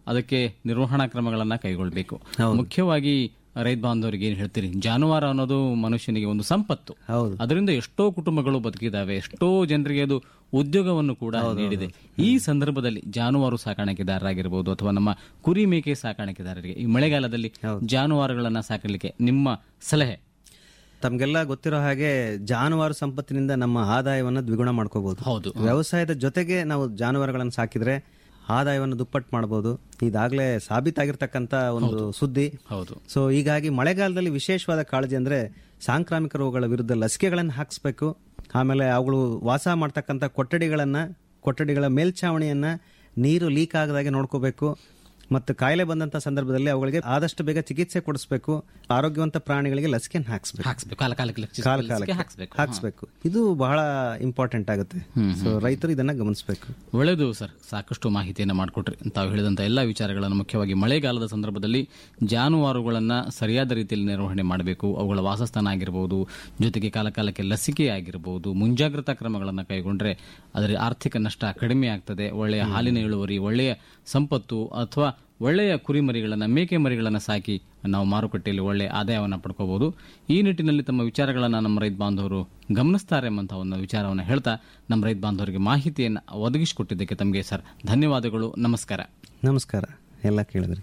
ಅದಕ್ಕೆ ನಿರ್ವಹಣಾ ಕ್ರಮಗಳನ್ನ ಕೈಗೊಳ್ಳಬೇಕು ಮುಖ್ಯವಾಗಿ ರೈತ ಬಾಂಧವರಿಗೆ ಏನ್ ಹೇಳ್ತೀರಿ ಜಾನುವಾರು ಅನ್ನೋದು ಮನುಷ್ಯನಿಗೆ ಒಂದು ಸಂಪತ್ತು ಹೌದು. ಅದರಿಂದ ಎಷ್ಟೋ ಕುಟುಂಬಗಳು ಬದುಕಿದಾವೆ ಎಷ್ಟೋ ಜನರಿಗೆ ಅದು ಉದ್ಯೋಗವನ್ನು ಕೂಡ ನೀಡಿದೆ ಈ ಸಂದರ್ಭದಲ್ಲಿ ಜಾನುವಾರು ಸಾಕಾಣಿಕೆದಾರರಾಗಿರ್ಬೋದು ಅಥವಾ ನಮ್ಮ ಕುರಿ ಮೇಕೆ ಸಾಕಾಣಿಕೆದಾರರಿಗೆ ಈ ಮಳೆಗಾಲದಲ್ಲಿ ಜಾನುವಾರುಗಳನ್ನ ಸಾಕಲಿಕ್ಕೆ ನಿಮ್ಮ ಸಲಹೆ ತಮ್ಗೆಲ್ಲ ಗೊತ್ತಿರೋ ಹಾಗೆ ಜಾನುವಾರು ಸಂಪತ್ತಿನಿಂದ ನಮ್ಮ ಆದಾಯವನ್ನು ದ್ವಿಗುಣ ಮಾಡ್ಕೋಬಹುದು ಹೌದು. ವ್ಯವಸಾಯದ ಜೊತೆಗೆ ನಾವು ಜಾನುವಾರುಗಳನ್ನು ಸಾಕಿದ್ರೆ ಆದಾಯವನ್ನು ದುಪ್ಪಟ್ಟು ಮಾಡಬಹುದು ಇದಾಗಲೇ ಸಾಬೀತಾಗಿರ್ತಕ್ಕಂತ ಒಂದು ಸುದ್ದಿ ಹೌದು ಸೊ ಹೀಗಾಗಿ ಮಳೆಗಾಲದಲ್ಲಿ ವಿಶೇಷವಾದ ಕಾಳಜಿ ಅಂದ್ರೆ ಸಾಂಕ್ರಾಮಿಕ ರೋಗಗಳ ವಿರುದ್ಧ ಲಸಿಕೆಗಳನ್ನು ಹಾಕಿಸ್ಬೇಕು ಆಮೇಲೆ ಅವುಗಳು ವಾಸ ಮಾಡ್ತಕ್ಕಂಥ ಕೊಠಡಿಗಳನ್ನ ಕೊಠಡಿಗಳ ಮೇಲ್ಛಾವಣಿಯನ್ನ ನೀರು ಲೀಕ್ ಆಗದಾಗೆ ನೋಡ್ಕೋಬೇಕು ಮತ್ತು ಕಾಯಿಲೆ ಬಂದಂತ ಸಂದರ್ಭದಲ್ಲಿ ಅವುಗಳಿಗೆ ಆದಷ್ಟು ಬೇಗ ಚಿಕಿತ್ಸೆ ಕೊಡಿಸ್ಬೇಕು ಆರೋಗ್ಯವಂತ ಪ್ರಾಣಿಗಳಿಗೆ ಲಸಿಕೆಯನ್ನು ಹಾಕ್ಸ್ಬೇಕು ಹಾಕ್ಸ್ಬೇಕು ಕಾಲ ಕಾಲಕ್ಕೆ ಲಕ್ಷ- ಕಾಲ ಲಸಿಕೆ ಕಾಲಕ್ಕೆ ಹಾಕ್ಸ್ಬೇಕು ಹಾಕ್ಸ್ಬೇಕು ಇದು ಬಹಳ ಇಂಪಾರ್ಟೆಂಟ್ ಆಗುತ್ತೆ ಸೊ ರೈತರು ಇದನ್ನ ಗಮನಿಸಬೇಕು ಒಳ್ಳೆಯದು ಸರ್ ಸಾಕಷ್ಟು ಮಾಹಿತಿಯನ್ನು ಮಾಡಿಕೊಟ್ರಿ ತಾವು ಹೇಳಿದಂಥ ಎಲ್ಲ ವಿಚಾರಗಳನ್ನು ಮುಖ್ಯವಾಗಿ ಮಳೆಗಾಲದ ಸಂದರ್ಭದಲ್ಲಿ ಜಾನುವಾರುಗಳನ್ನು ಸರಿಯಾದ ರೀತಿಯಲ್ಲಿ ನಿರ್ವಹಣೆ ಮಾಡಬೇಕು ಅವುಗಳ ವಾಸಸ್ಥಾನ ಆಗಿರ್ಬೋದು ಜೊತೆಗೆ ಕಾಲ ಕಾಲಕ್ಕೆ ಲಸಿಕೆ ಆಗಿರ್ಬೋದು ಮುಂಜಾಗ್ರತಾ ಕ್ರಮಗಳನ್ನು ಕೈಗೊಂಡ್ರೆ ಅದರ ಆರ್ಥಿಕ ನಷ್ಟ ಕಡಿಮೆ ಆಗ್ತದೆ ಒಳ್ಳೆಯ ಹಾಲಿನ ಇಳುವರಿ ಒಳ್ಳೆಯ ಸಂಪತ್ತು ಅಥವಾ ಒಳ್ಳೆಯ ಕುರಿಮರಿಗಳನ್ನು ಮೇಕೆ ಮರಿಗಳನ್ನು ಸಾಕಿ ನಾವು ಮಾರುಕಟ್ಟೆಯಲ್ಲಿ ಒಳ್ಳೆಯ ಆದಾಯವನ್ನು ಪಡ್ಕೋಬಹುದು ಈ ನಿಟ್ಟಿನಲ್ಲಿ ತಮ್ಮ ವಿಚಾರಗಳನ್ನು ನಮ್ಮ ರೈತ ಬಾಂಧವರು ಗಮನಿಸ್ತಾರೆ ಎಂಬಂಥ ಒಂದು ವಿಚಾರವನ್ನು ಹೇಳ್ತಾ ನಮ್ಮ ರೈತ ಬಾಂಧವರಿಗೆ ಮಾಹಿತಿಯನ್ನು ಒದಗಿಸಿಕೊಟ್ಟಿದ್ದಕ್ಕೆ ತಮಗೆ ಸರ್ ಧನ್ಯವಾದಗಳು ನಮಸ್ಕಾರ ನಮಸ್ಕಾರ ಎಲ್ಲ ಕೇಳಿದ್ರಿ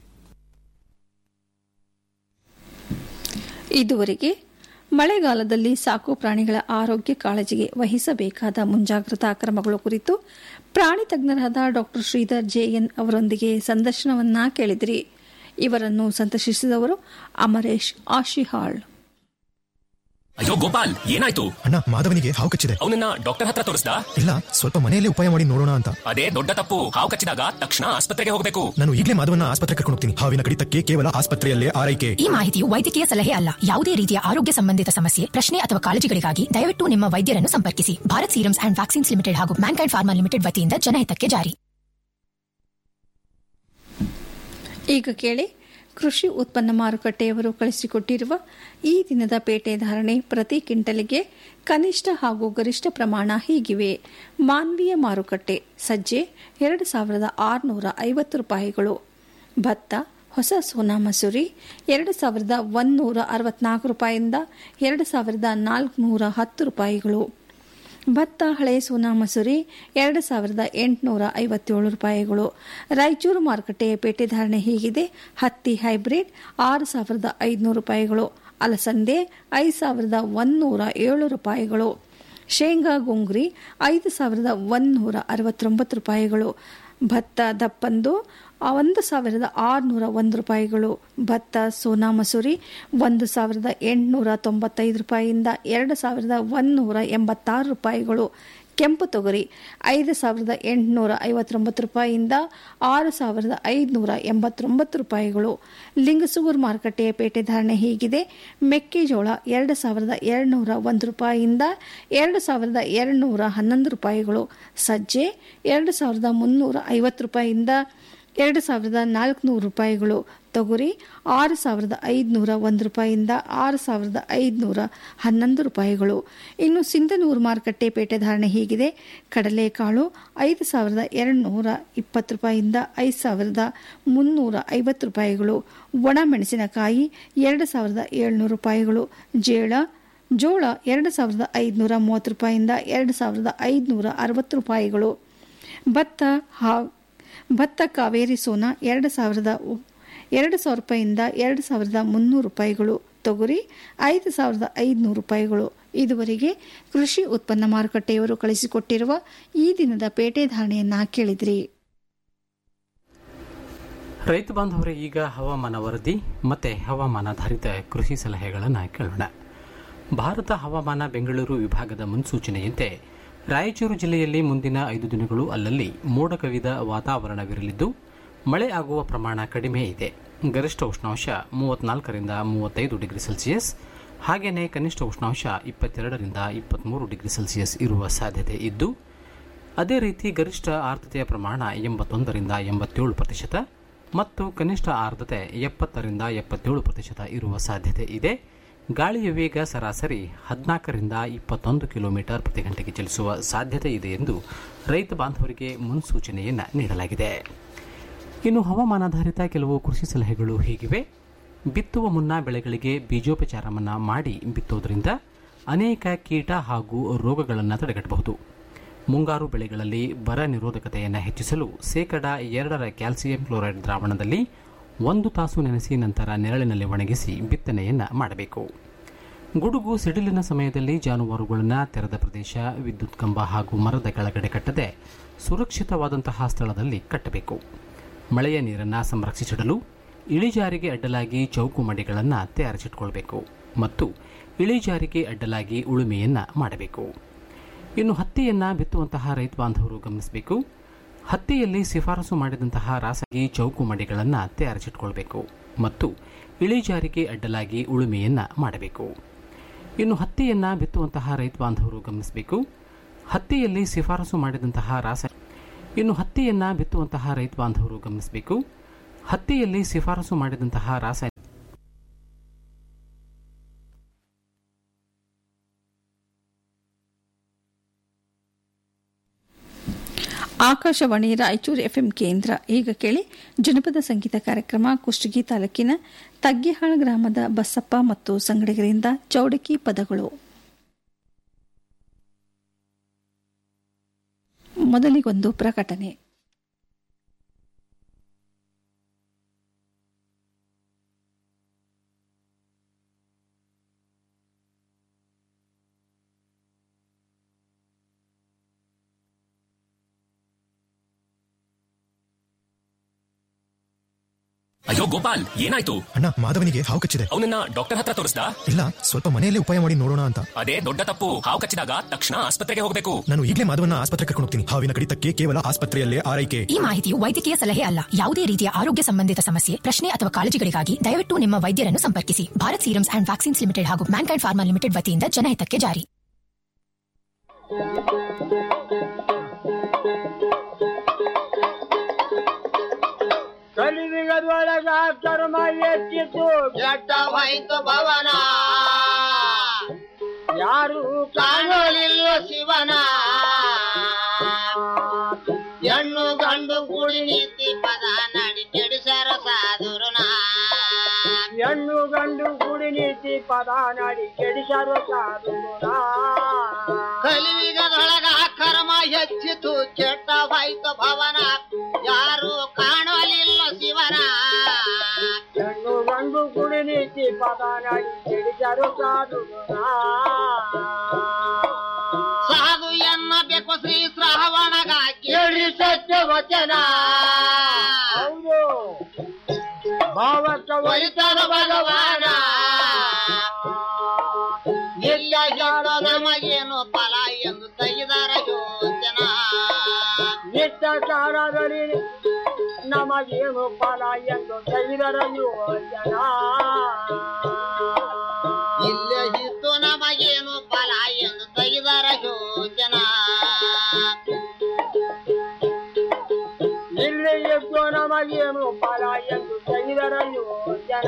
ಇದುವರೆಗೆ ಮಳೆಗಾಲದಲ್ಲಿ ಸಾಕು ಪ್ರಾಣಿಗಳ ಆರೋಗ್ಯ ಕಾಳಜಿಗೆ ವಹಿಸಬೇಕಾದ ಮುಂಜಾಗ್ರತಾ ಕ್ರಮಗಳು ಕುರಿತು ಪ್ರಾಣಿ ತಜ್ಞರಾದ ಡಾಕ್ಟರ್ ಶ್ರೀಧರ್ ಜೆಎನ್ ಅವರೊಂದಿಗೆ ಸಂದರ್ಶನವನ್ನ ಕೇಳಿದಿರಿ ಇವರನ್ನು ಸಂದರ್ಶಿಸಿದವರು ಅಮರೇಶ್ ಆಶಿಹಾಳ್ ಅಯ್ಯೋ ಗೋಪಾಲ್ ಏನಾಯ್ತು ಅಣ್ಣ ಮಾಧವನಿಗೆ ಹಾವು ಕಚ್ಚಿದೆ ಅವನನ್ನ ಡಾಕ್ಟರ್ ಹತ್ರ ತೋರಿಸ್ದಾ ಇಲ್ಲ ಸ್ವಲ್ಪ ಮನೆಯಲ್ಲೇ ಉಪಾಯ ಮಾಡಿ ನೋಡೋಣ ಅಂತ ಅದೇ ದೊಡ್ಡ ತಪ್ಪು ಹಾವು ಕಚ್ಚಿದಾಗ ತಕ್ಷಣ ಆಸ್ಪತ್ರೆಗೆ ಹೋಗಬೇಕು ನಾನು ಈಗಲೇ ಮಾಧವನ ಆಸ್ಪತ್ರೆ ಕರ್ಕೊಂಡು ಹೋಗ್ತೀನಿ ಹಾವಿನ ಕಡಿತಕ್ಕೆ ಕೇವಲ ಆಸ್ಪತ್ರೆಯಲ್ಲೇ ಆರೈಕೆ ಈ ಮಾಹಿತಿಯು ವೈದ್ಯಕೀಯ ಸಲಹೆ ಅಲ್ಲ ಯಾವುದೇ ರೀತಿಯ ಆರೋಗ್ಯ ಸಂಬಂಧಿತ ಸಮಸ್ಯೆ ಪ್ರಶ್ನೆ ಅಥವಾ ಕಾಳಜಿಗಳಿಗಾಗಿ ದಯವಿಟ್ಟು ನಿಮ್ಮ ವೈದ್ಯರನ್ನು ಸಂಪರ್ಕಿಸಿ Bharat Serums and Vaccines Limited ಹಾಗೂ ಮ್ಯಾನ್ಕೈಂಡ್ ಫಾರ್ಮಾ ಲಿಮಿಟೆಡ್ ವತಿಯಿಂದ ಜನಹಿತಕ್ಕೆ ಜಾರಿ ಈಗ ಕೇಳಿ ಕೃಷಿ ಉತ್ಪನ್ನ ಮಾರುಕಟ್ಟೆಯವರು ಕಳಿಸಿಕೊಟ್ಟಿರುವ ಈ ದಿನದ ಪೇಟೆ ಧಾರಣೆ ಪ್ರತಿ ಕ್ವಿಂಟಲಿಗೆ ಕನಿಷ್ಠ ಹಾಗೂ ಗರಿಷ್ಠ ಪ್ರಮಾಣ ಹೀಗಿವೆ ಮಾನ್ವೀಯ ಮಾರುಕಟ್ಟೆ ಸಜ್ಜೆ ಎರಡು ಸಾವಿರದ ಆರುನೂರ ಐವತ್ತು ರೂಪಾಯಿಗಳು ಭತ್ತ ಹೊಸ ಸೋನಾ ಮಸೂರಿ ಎರಡು ಸಾವಿರದ ಒಂದೂರ ಅರವತ್ನಾಲ್ಕು ರೂಪಾಯಿಯಿಂದ ಎರಡು ಸಾವಿರದ ನಾಲ್ಕುನೂರ ಹತ್ತು ರೂಪಾಯಿಗಳು ಭತ್ತ ಹಳೆ ಸೋನಾ ಮಸೂರಿ ಎರಡು ಸಾವಿರದ ಎಂಟುನೂರ ಐವತ್ತೇಳು ರೂಪಾಯಿಗಳು ರಾಯಚೂರು ಮಾರುಕಟ್ಟೆಯ ಪೇಟೆ ಧಾರಣೆ ಹೀಗಿದೆ ಹತ್ತಿ ಹೈಬ್ರಿಡ್ ಆರು ಸಾವಿರದ ಐದುನೂರು ರೂಪಾಯಿಗಳು ಅಲಸಂದೆ ಐದು ಸಾವಿರದ ಒಂದೂರ ಏಳು ರೂಪಾಯಿಗಳು ಶೇಂಗಾ ಗುಂಗ್ರಿ ಐದು ಸಾವಿರದ ಒಂದೂರ ಅರವತ್ತೊಂಬತ್ತು ರೂಪಾಯಿಗಳು ಭತ್ತ ದಪ್ಪಂದು ಒಂದು ಸಾವಿರದ ಆರುನೂರ ಒಂದು ರೂಪಾಯಿಗಳು ಭತ್ತ ಸೋನಾ ಮಸೂರಿ ಒಂದು ಸಾವಿರದ ಎಂಟುನೂರ ತೊಂಬತ್ತೈದು ರೂಪಾಯಿಯಿಂದ ಎರಡು ಸಾವಿರದ ಒಂದೂರ ಎಂಬತ್ತಾರು ರೂಪಾಯಿಗಳು ಕೆಂಪು ತೊಗರಿ ಐದು ಸಾವಿರದ ಎಂಟುನೂರ ಐವತ್ತೊಂಬತ್ತು ರೂಪಾಯಿಯಿಂದ ಆರು ಸಾವಿರದ ಐದುನೂರ ಎಂಬತ್ತೊಂಬತ್ತು ರೂಪಾಯಿಗಳು ಲಿಂಗಸುಗೂರು ಮಾರುಕಟ್ಟೆಯ ಪೇಟೆ ಧಾರಣೆ ಹೀಗಿದೆ ಮೆಕ್ಕೆಜೋಳ ಎರಡು ಸಾವಿರದ ಎರಡುನೂರ ಒಂದು ರೂಪಾಯಿಯಿಂದ ಎರಡು ಸಾವಿರದ ಎರಡುನೂರ ಹನ್ನೊಂದು ರೂಪಾಯಿಗಳು ಸಜ್ಜೆ ಎರಡು ಸಾವಿರದ ಮುನ್ನೂರ ಐವತ್ತು ರೂಪಾಯಿಯಿಂದ ಎರಡು ಸಾವಿರದ ನಾಲ್ಕುನೂರು ರೂಪಾಯಿಗಳು ತೊಗರಿ ಆರು ಸಾವಿರದ ಐದುನೂರ ಒಂದು ರೂಪಾಯಿಯಿಂದ ಆರು ಸಾವಿರದ ಐದುನೂರ ಹನ್ನೊಂದು ರೂಪಾಯಿಗಳು ಇನ್ನು ಸಿಂಧನೂರು ಮಾರುಕಟ್ಟೆ ಪೇಟೆ ಧಾರಣೆ ಹೀಗಿದೆ ಕಡಲೆಕಾಳು ಐದು ಸಾವಿರದ ಎರಡುನೂರ ಇಪ್ಪತ್ತು ರೂಪಾಯಿಯಿಂದ ಐದು ಸಾವಿರದ ಮುನ್ನೂರ ಐವತ್ತು ರೂಪಾಯಿಗಳು ಒಣ ಮೆಣಸಿನಕಾಯಿ ಎರಡು ಸಾವಿರದ ಏಳ್ನೂರು ರೂಪಾಯಿಗಳು ಜೇಳ ಜೋಳ ಎರಡು ಸಾವಿರದ ಐದುನೂರ ಮೂವತ್ತು ರೂಪಾಯಿಯಿಂದ ಎರಡು ಸಾವಿರದ ಐದುನೂರ ಅರವತ್ತು ರೂಪಾಯಿಗಳು ಭತ್ತ ಹಾ ಭತ್ತ ಕಾವೇರಿ ಸೋನಾ ಎರಡು ಸಾವಿರದ ಎರಡು ಸಾವಿರ ರೂಪಾಯಿಯಿಂದ ಎರಡು ಸಾವಿರದ ಮುನ್ನೂರು ರೂಪಾಯಿಗಳು ತೊಗರಿ ಐದು ಸಾವಿರದ ಐದುನೂರು ರೂಪಾಯಿಗಳು ಇದುವರೆಗೆ ಕೃಷಿ ಉತ್ಪನ್ನ ಮಾರುಕಟ್ಟೆಯವರು ಕಳಿಸಿಕೊಟ್ಟಿರುವ ಈ ದಿನದ ಪೇಟೆ ಧಾರಣೆಯನ್ನ ಕೇಳಿದ್ರಿ ರೈತ ಬಾಂಧವರೇ ಈಗ ಹವಾಮಾನ ವರದಿ ಮತ್ತೆ ಹವಾಮಾನಾಧಾರಿತ ಕೃಷಿ ಸಲಹೆಗಳನ್ನು ಕೇಳೋಣ ಭಾರತ ಹವಾಮಾನ ಬೆಂಗಳೂರು ವಿಭಾಗದ ಮುನ್ಸೂಚನೆಯಂತೆ ರಾಯಚೂರು ಜಿಲ್ಲೆಯಲ್ಲಿ ಮುಂದಿನ ಐದು ದಿನಗಳು ಅಲ್ಲಲ್ಲಿ ಮೋಡ ಕವಿದ ವಾತಾವರಣವಿರಲಿದ್ದು ಮಳೆ ಆಗುವ ಪ್ರಮಾಣ ಕಡಿಮೆ ಇದೆ ಗರಿಷ್ಠ ಉಷ್ಣಾಂಶ ಮೂವತ್ನಾಲ್ಕರಿಂದ ಮೂವತ್ತೈದು ಡಿಗ್ರಿ ಸೆಲ್ಸಿಯಸ್ ಹಾಗೆಯೇ ಕನಿಷ್ಠ ಉಷ್ಣಾಂಶ ಇಪ್ಪತ್ತೆರಡರಿಂದ ಇಪ್ಪತ್ತ್ಮೂರು ಡಿಗ್ರಿ ಸೆಲ್ಸಿಯಸ್ ಇರುವ ಸಾಧ್ಯತೆ ಇದ್ದು ಅದೇ ರೀತಿ ಗರಿಷ್ಠ ಆರ್ದ್ರತೆಯ ಪ್ರಮಾಣ ಎಂಬತ್ತೊಂದರಿಂದ ಎಂಬತ್ತೇಳು ಪ್ರತಿಶತ ಮತ್ತು ಕನಿಷ್ಠ ಆರ್ದ್ರತೆ ಎಪ್ಪತ್ತರಿಂದ ಎಪ್ಪತ್ತೇಳು ಪ್ರತಿಶತ ಇರುವ ಸಾಧ್ಯತೆ ಇದೆ ಗಾಳಿಯ ವೇಗ ಸರಾಸರಿ ಹದಿನಾಲ್ಕರಿಂದ ಇಪ್ಪತ್ತೊಂದು ಕಿಲೋಮೀಟರ್ ಪ್ರತಿ ಗಂಟೆಗೆ ಚಲಿಸುವ ಸಾಧ್ಯತೆ ಇದೆ ಎಂದು ರೈತ ಬಾಂಧವರಿಗೆ ಮುನ್ಸೂಚನೆಯನ್ನು ನೀಡಲಾಗಿದೆ ಇನ್ನು ಹವಾಮಾನಾಧಾರಿತ ಕೆಲವು ಕೃಷಿ ಸಲಹೆಗಳು ಹೀಗಿವೆ ಬಿತ್ತುವ ಮುನ್ನ ಬೆಳೆಗಳಿಗೆ ಬೀಜೋಪಚಾರವನ್ನು ಮಾಡಿ ಬಿತ್ತೋದ್ರಿಂದ ಅನೇಕ ಕೀಟ ಹಾಗೂ ರೋಗಗಳನ್ನು ತಡೆಗಟ್ಟಬಹುದು ಮುಂಗಾರು ಬೆಳೆಗಳಲ್ಲಿ ಬರ ನಿರೋಧಕತೆಯನ್ನು ಹೆಚ್ಚಿಸಲು ಶೇಕಡ ಎರಡರ ಕ್ಯಾಲ್ಸಿಯಂ ಕ್ಲೋರೈಡ್ ದ್ರಾವಣದಲ್ಲಿ ಒಂದು ತಾಸು ನೆನೆಸಿ ನಂತರ ನೆರಳಿನಲ್ಲಿ ಒಣಗಿಸಿ ಬಿತ್ತನೆಯನ್ನು ಮಾಡಬೇಕು ಗುಡುಗು ಸಿಡಿಲಿನ ಸಮಯದಲ್ಲಿ ಜಾನುವಾರುಗಳನ್ನು ತೆರೆದ ಪ್ರದೇಶ ವಿದ್ಯುತ್ ಕಂಬ ಹಾಗೂ ಮರದ ಕೆಳಗಡೆ ಕಟ್ಟದೆ ಸುರಕ್ಷಿತವಾದಂತಹ ಸ್ಥಳದಲ್ಲಿ ಕಟ್ಟಬೇಕು ಮಳೆಯ ನೀರನ್ನು ಸಂರಕ್ಷಿಸಿಡಲು ಇಳಿಜಾರಿಗೆ ಅಡ್ಡಲಾಗಿ ಚೌಕು ಮಡಿಗಳನ್ನು ತಯಾರಿಸಿಟ್ಕೊಳ್ಬೇಕು ಮತ್ತು ಇಳಿಜಾರಿಗೆ ಅಡ್ಡಲಾಗಿ ಉಳುಮೆಯನ್ನು ಮಾಡಬೇಕು ಇನ್ನು ಹತ್ತಿಯನ್ನು ಬಿತ್ತುವಂತಹ ರೈತ ಬಾಂಧವರು ಗಮನಿಸಬೇಕು ಹತ್ತಿಯಲ್ಲಿ ಶಿಫಾರಸು ಮಾಡಿದಂತಹ ರಾಸಾಗಿ ಚೌಕು ಮಡಿಗಳನ್ನು ತಯಾರಿಸಿಟ್ಕೊಳ್ಬೇಕು ಮತ್ತು ಇಳಿಜಾರಿಗೆ ಅಡ್ಡಲಾಗಿ ಉಳುಮೆಯನ್ನು ಮಾಡಬೇಕು ಇನ್ನು ಹತ್ತಿಯನ್ನು ಬಿತ್ತುವಂತಹ ರೈತ ಬಾಂಧವರು ಗಮನಿಸಬೇಕು ಹತ್ತಿಯಲ್ಲಿ ಶಿಫಾರಸು ಮಾಡಿದಂತಹ ರಾಸ ಇನ್ನು ಹತ್ತಿಯನ್ನು ಬಿತ್ತುವಂತಹ ರೈತ ಬಾಂಧವರು ಗಮನಿಸಬೇಕು ಹತ್ತಿಯಲ್ಲಿ ಶಿಫಾರಸು ಮಾಡಿದಂತಹ ರಾಸಾಯನಿಕ ಆಕಾಶವಾಣಿ ರಾಯಚೂರು ಎಫ್ಎಂ ಕೇಂದ್ರ ಈಗ ಕೇಳಿ ಜನಪದ ಸಂಗೀತ ಕಾರ್ಯಕ್ರಮ ಕುಷ್ಟಗಿ ತಾಲೂಕಿನ ತಗ್ಗಿಹಾಳ ಗ್ರಾಮದ ಬಸಪ್ಪ ಮತ್ತು ಸಂಗಡಿಗರಿಂದ ಚೌಡಕಿ ಪದಗಳು ಮೊದಲಿಗೊಂದು ಪ್ರಕಟಣೆ ಅಯ್ಯೋ ಗೋಪಾಲ್ ಏನಾಯ್ತು ಅಣ್ಣ ಮಾಧವನಿಗೆ ಹಾವು ಕಚ್ಚಿದೆ ಅವನನ್ನ ಡಾಕ್ಟರ್ ಹತ್ರ ತೋರಿಸ್ದಾ ಇಲ್ಲ ಸ್ವಲ್ಪ ಮನೆಯಲ್ಲೇ ಉಪಾಯ ಮಾಡಿ ನೋಡೋಣ ಅಂತ ಅದೇ ದೊಡ್ಡ ತಪ್ಪು ಹಾವು ಕಚ್ಚಿದಾಗ ತಕ್ಷಣ ಆಸ್ಪತ್ರೆಗೆ ಹೋಗಬೇಕು ನಾನು ಈಗಲೇ ಮಾಧವನ ಆಸ್ಪತ್ರೆ ಕರ್ಕೊಂಡು ಹೋಗ್ತೀನಿ ಹಾವಿನ ಕಡಿತಕ್ಕೆ ಕೇವಲ ಆಸ್ಪತ್ರೆಯಲ್ಲೇ ಆರೈಕೆ ಈ ಮಾಹಿತಿಯು ವೈದ್ಯಕೀಯ ಸಲಹೆ ಅಲ್ಲ ಯಾವುದೇ ರೀತಿಯ ಆರೋಗ್ಯ ಸಂಬಂಧಿತ ಸಮಸ್ಯೆ ಪ್ರಶ್ನೆ ಅಥವಾ ಕಾಳಜಿಗಳಿಗಾಗಿ ದಯವಿಟ್ಟು ನಿಮ್ಮ ವೈದ್ಯರನ್ನು ಸಂಪರ್ಕಿಸಿ Bharat Serums and Vaccines Limited ಹಾಗೂ ಮ್ಯಾನ್ಕೈಂಡ್ ಫಾರ್ಮಾ ಲಿಮಿಟೆಡ್ ವತಿಯಿಂದ ಜನಹಿತಕ್ಕೆ ಜಾರಿ ಕಲಿಯುಗದೊಳಗ ಕರ್ಮ ಹೆಚ್ಚಿತು ಕೆಟ್ಟವಾಯಿತು ಭವನ ಯಾರು ಕಾಣಲಿಲ್ಲ ಶಿವನ ಹೆಣ್ಣು ಗಂಡು ಕೂಡಿ ನೀತಿ ಪದ ನಡಿ ಕೆಡಿಸರ ಸಾಧುರುನ ಹೆಣ್ಣು ಗಂಡು ಕೂಡಿ ನೀತಿ ಪದ ನಡಿ ಕೆಡಿಸರು ಸಾಧುರುನ ಕಲಿಯುಗದೊಳಗ ಕರ್ಮ ಹೆಚ್ಚಿತು ಕೆಟ್ಟವಾಯಿತು ಭವನ ಯಾರು ಕಾಣಲಿಲ್ಲ ಶಿವನ ಹೆಣ್ಣು ಗಂಡು ಕುಡಿ ನೀತಿ ಪದ ನಡಿ ಕೆಡಿಸರು ಸಾಧುರುನ ಸಾಧು ಎನ್ನಬೇಕು ಶ್ರೀ ಶ್ರಾವಣಗ ಕೇಳಿ ಸತ್ಯ ವಚನ ಹೌದು ಭಾವಕ್ಕ ಒಲಿತದ ಭಗವಾನ ಇಲ್ಲ ಹೇಳೋ ನಮಗೇನು ಫಲ ಎಂದು ತೆಗೆದರ ಯೋಚನ ನಿತ್ಯ ಕಾಲದಲ್ಲಿ ನಮಗೇನು ಫಲ ಎಂದು ತೆಗೆದರ ಯೋಚನ ಇಲ್ಲೇ ಇತ್ತು ನಮಗೇನು ಫಲ ಎಂದು ತೆಗೆದರ ಯೋಚನ ಇಲ್ಲಿ ಇತ್ತು ನಮಗೇನು ಫಲ ಎಂದು ತೆಗೆದರ ಯೋಚನ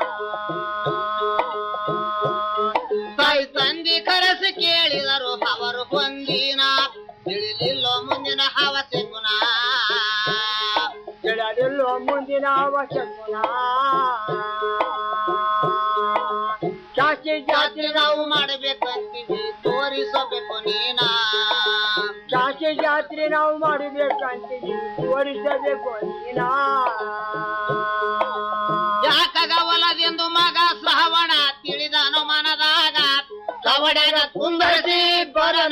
ತಾಯಿ ತಂದೆ ಕರೆಸಿ ಕೇಳಿದರು ಅವರು ಹೊಂದಿನ ತಿಳಿಲಿಲ್ಲೋ ಮುಂದಿನ ಹವಸೆ ಗುಣ ತಿಳಿಲಿಲ್ಲೋ ಮುಂದಿನ ಹವಸೆ ಗುಣ ಜಾತಿ ಜಾತಿ ನಾವು ಮಾಡಬೇಕಂತೀವಿ ತೋರಿಸಬೇಕು ನೀನ ಜಾತಿ ಜಾತ್ರೆ ನಾವು ಮಾಡಬೇಕಂತೀವಿ ತೋರಿಸಬೇಕು ನೀನ ಯಾಕಗ ಒಲದೆಂದು ಮಗ ಶ್ರಾವಣ ತಿಳಿದನು ಮನದಾಗ ಕವಡನ ಕುಂದರಿಸಿ ಬರನ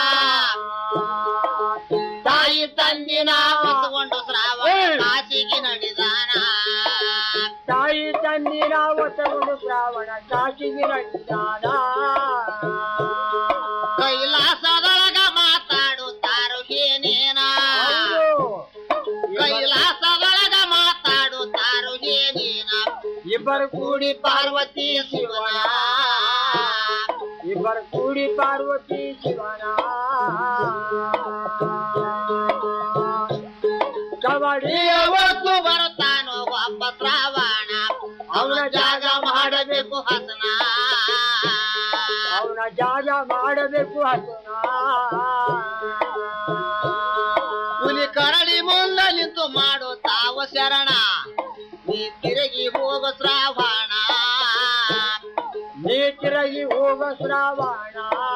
ತಾಯಿ ತಂದಿನ ಹೊತ್ತುಕೊಂಡು ಶ್ರಾವಣ ಕಾಸಿಗೆ ನಡೆದಾನ ತಾಯಿ ತಂದಿನ ಹೊತ್ತುಕೊಂಡು ಶ್ರಾವಣ ಕಾಸಿಗೆ ನಡೆದಾನ ಕೈಲಾಸದೊಳಗ ಮಾತಾಡುತ್ತಾರು ಏನೇನ ಕೈಲಾಸದೊಳಗ ಮಾತಾಡುತ್ತಾರು ಏನೇನ ಇಬ್ಬರು ಕೂಡಿ ಪಾರ್ವತಿ ಶಿವನ ಇಬ್ಬರು ಕೂಡಿ ಪಾರ್ವತಿ ಶಿವನ ಕಬಡ್ಡಿಯ ಹೊತ್ತು ಬರುತ್ತಾನೋ ಒಬ್ಬ ಶ್ರಾವಣ ಅವನ ಜಾಗ ಮಾಡಬೇಕು ಹಸನ ಅವನ ಜಾಗ ಮಾಡಬೇಕು ಹಸನ ಹುಲಿ ಕರಡಿ ಮುಂದೆ ನಿಂತು ಮಾಡುತ್ತಾವ ಶರ ಶ್ರಾವಣ ನೀ ತಿರುಗಿ ಹೋಗ ಶ್ರಾವಣ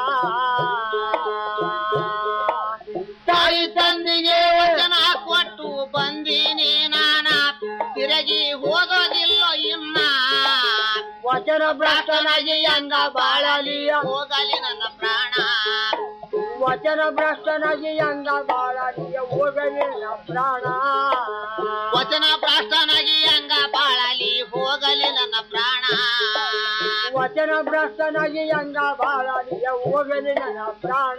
ತಾಯಿ ತಂದೆಗೆ ವಚನ ಕೊಟ್ಟು ಬಂದೀನಿ ನಾನ ತಿರುಗಿ ಹೋಗೋದಿಲ್ಲ ಇನ್ನ ವಚನ ಭ್ರಷ್ಟನಾಗಿ ಹಂಗ ಬಾಳಲಿಯ ಹೋಗಲಿ ನನ್ನ ಪ್ರಾಣ ವಚನ ಭ್ರಷ್ಟನಾಗಿ ಹಂಗ ಬಾಳಲಿಯ ಹೋಗಲಿಲ್ಲ ಪ್ರಾಣ ವಚನ ಭ್ರಷ್ಟನಾಗಿ ಹಂಗ ಬಾಳಲಿ ಹೋಗಲಿ ನನ್ನ ಪ್ರಾಣ ವಚನ ಭ್ರಷ್ಟನಾಗಿ ಹಂಗ ಬಾಳಲಿಯ ಹೋಗಲಿ ನನ್ನ ಪ್ರಾಣ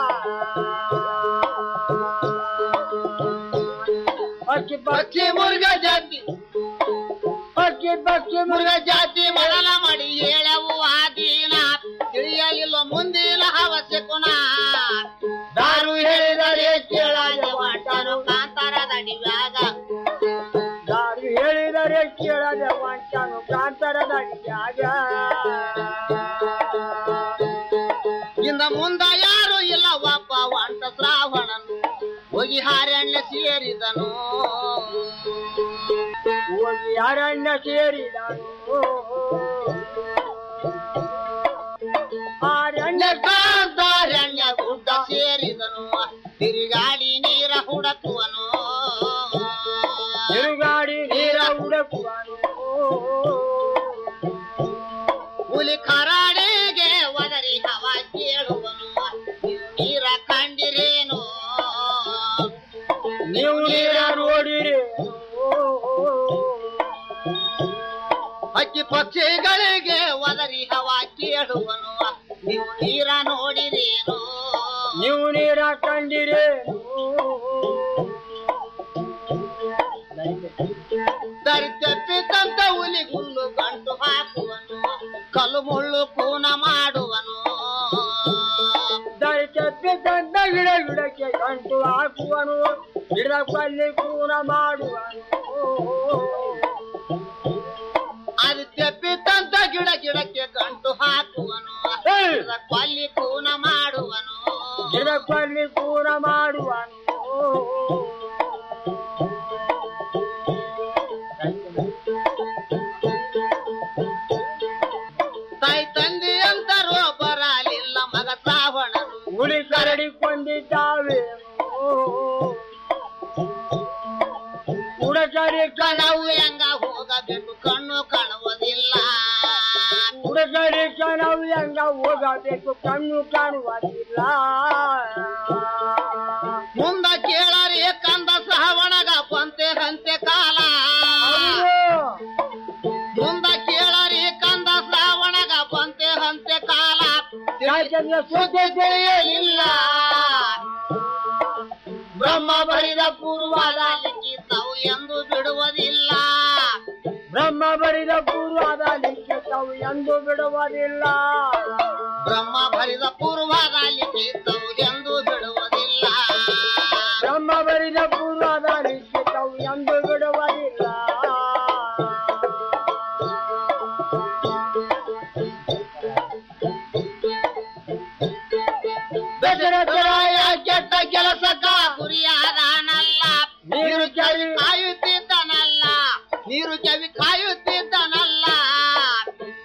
ಅಕ್ಕಿ ಪಕ್ಷಿ ಮುರುಗ ಜಾತಿ ಅಕ್ಕಿ ಪಕ್ಷಿ ಮುರುಗ ಜಾತಿ ಮಡಲ ಮಾಡಿ ಹೇಳವು ಆದೀನ ತಿಳಿಯಲಿಲ್ಲ ಮುಂದಿನ ಅವಶ್ಯಕುನ ದಾರು ಹೇಳಿದರೆ ಕೇಳದೆ ವಾಟನು ಕಾಂತಾರದ ಅಡಿವ್ಯಾಗ ದಾರಿ ಹೇಳಿದರೆ ಕೇಳದೆ ವಂಚನು ಕಾಂತರದ ಅಡಿಯಾಗ ಇಂದ ಮುಂದ ಯಾರು ಇಲ್ಲ ಒಬ್ಬ ಒಂಟ ಶ್ರಾವಣನು ಹೋಗಿ ಹಾರಣ್ಯ ಸೇರಿದನು ಹೋಗಿ ಅರಣ್ಯ ಸೇರಿದನು ಅರಣ್ಯ ಕಾಂತಾರಣ್ಯ ಗುಡ್ಡ ಸೇರಿದನು ತಿರುಗಾಡಿ ನೀರ ಹುಡಕುವನು ತಿರುಗಾಡಿ ನೀರ ಹುಡುಕುವನು ಹುಲಿ ಕರಾಡಿಗೆ ಒದರಿ ಹವ ಕೇಳುವನು ನೀರ ಕಂಡಿರೇನು ನೀವು ನೀರ ನೋಡಿರಿ ಹಕ್ಕಿ ಪಕ್ಷಿಗಳಿಗೆ ಒದರಿ ಹವ ಕೇಳುವನು ನೀವು ನೀರ ನೋಡಿರೇನು ನೀವು ನೀರ ಕಂಡಿರೇನು ದರಿ ತಪ್ಪಿದಂತ ಹುಲಿ ಹುಲ್ಲು ಗಂಟು ಹಾಕುವನು ಕಲ್ಲು ಮುಳ್ಳು ಕೂನ ಮಾಡುವನು ದರಿ ತಪ್ಪಿದ್ದಂತ ಗಿಡ ಗಿಡಕ್ಕೆ ಗಂಟು ಹಾಕುವನು ಗಿಡ ಕೊಲ್ಲಿ ಕೂನ ಮಾಡುವನು ಅದು ತಪ್ಪಿದಂತ ಗಿಡ ಗಿಡಕ್ಕೆ ಗಂಟು ಹಾಕುವನು ಗಿಡ ಕೊಲ್ಲಿ ಕೂನ ಮಾಡುವನು ಗಿಡ ಕೊಲ್ಲಿ ಕೂನ ಮಾಡುವನು ತಾಯಿ ತಂದೆ ಅಂತರೂ ಬರಲಿಲ್ಲ ಮಗ ಶ್ರಾವಣನು ಹುಲಿ ಕರಡಿ ಕೊಂದಿದ್ದಾವೆ ಹುಡುಗರಿ ಕಣವು ಹೆಂಗ ಹೋಗಬೇಕು ಕಣ್ಣು ಕಾಣುವುದಿಲ್ಲ ಹುಡುಗರಿ ಕಣವು ಹೆಂಗ ಹೋಗಬೇಕು ಕಣ್ಣು ಕಾಣುವುದಿಲ್ಲ ಮುಂದ ಕೇಳರಿ ಕಂದ ಶ್ರಾವಣಗ ಪಂತೆ ಹಂತೆ ಕಾಲ ಮುಂದ ಕೇಳರಿ ಕಂದ ಶ್ರಾವಣಗ ಪಂತೆ ಹಂತೆ ಕಾಲ ಯಾಕೆಂದ್ರೆ ಸುದ್ದಿ ತಿಳಿಯಲಿಲ್ಲ ಬ್ರಹ್ಮ ಬರಿದ ಪೂರ್ವದ ಲಿಖಿತವು ಎಂದು ಬಿಡುವುದಿಲ್ಲ ಬ್ರಹ್ಮ ಬರಿದ ಪೂರ್ವದ ಲಿಖಿತವು ಎಂದು ಬಿಡುವುದಿಲ್ಲ ಬ್ರಹ್ಮ ಬರಿದ ಪೂರ್ವದ ಲಿಖಿತವು ಎಂದು ಬಿಡುವುದಿಲ್ಲ ಬ್ರಹ್ಮ ಬರಿದ ಪೂರ್ವದ ಲಿಖಿತವು ಎಂದು ಬಿಡುವುದಿಲ್ಲ ದಶರಥರಾಯ ಕೆಟ್ಟ ಕೆಲಸಕ್ಕ ಗುರಿಯಾದಾನಲ್ಲ ನೀರು ಚವಿ ಕಾಯುತ್ತಿದ್ದನಲ್ಲ ನೀರು ಚವಿ ಕಾಯು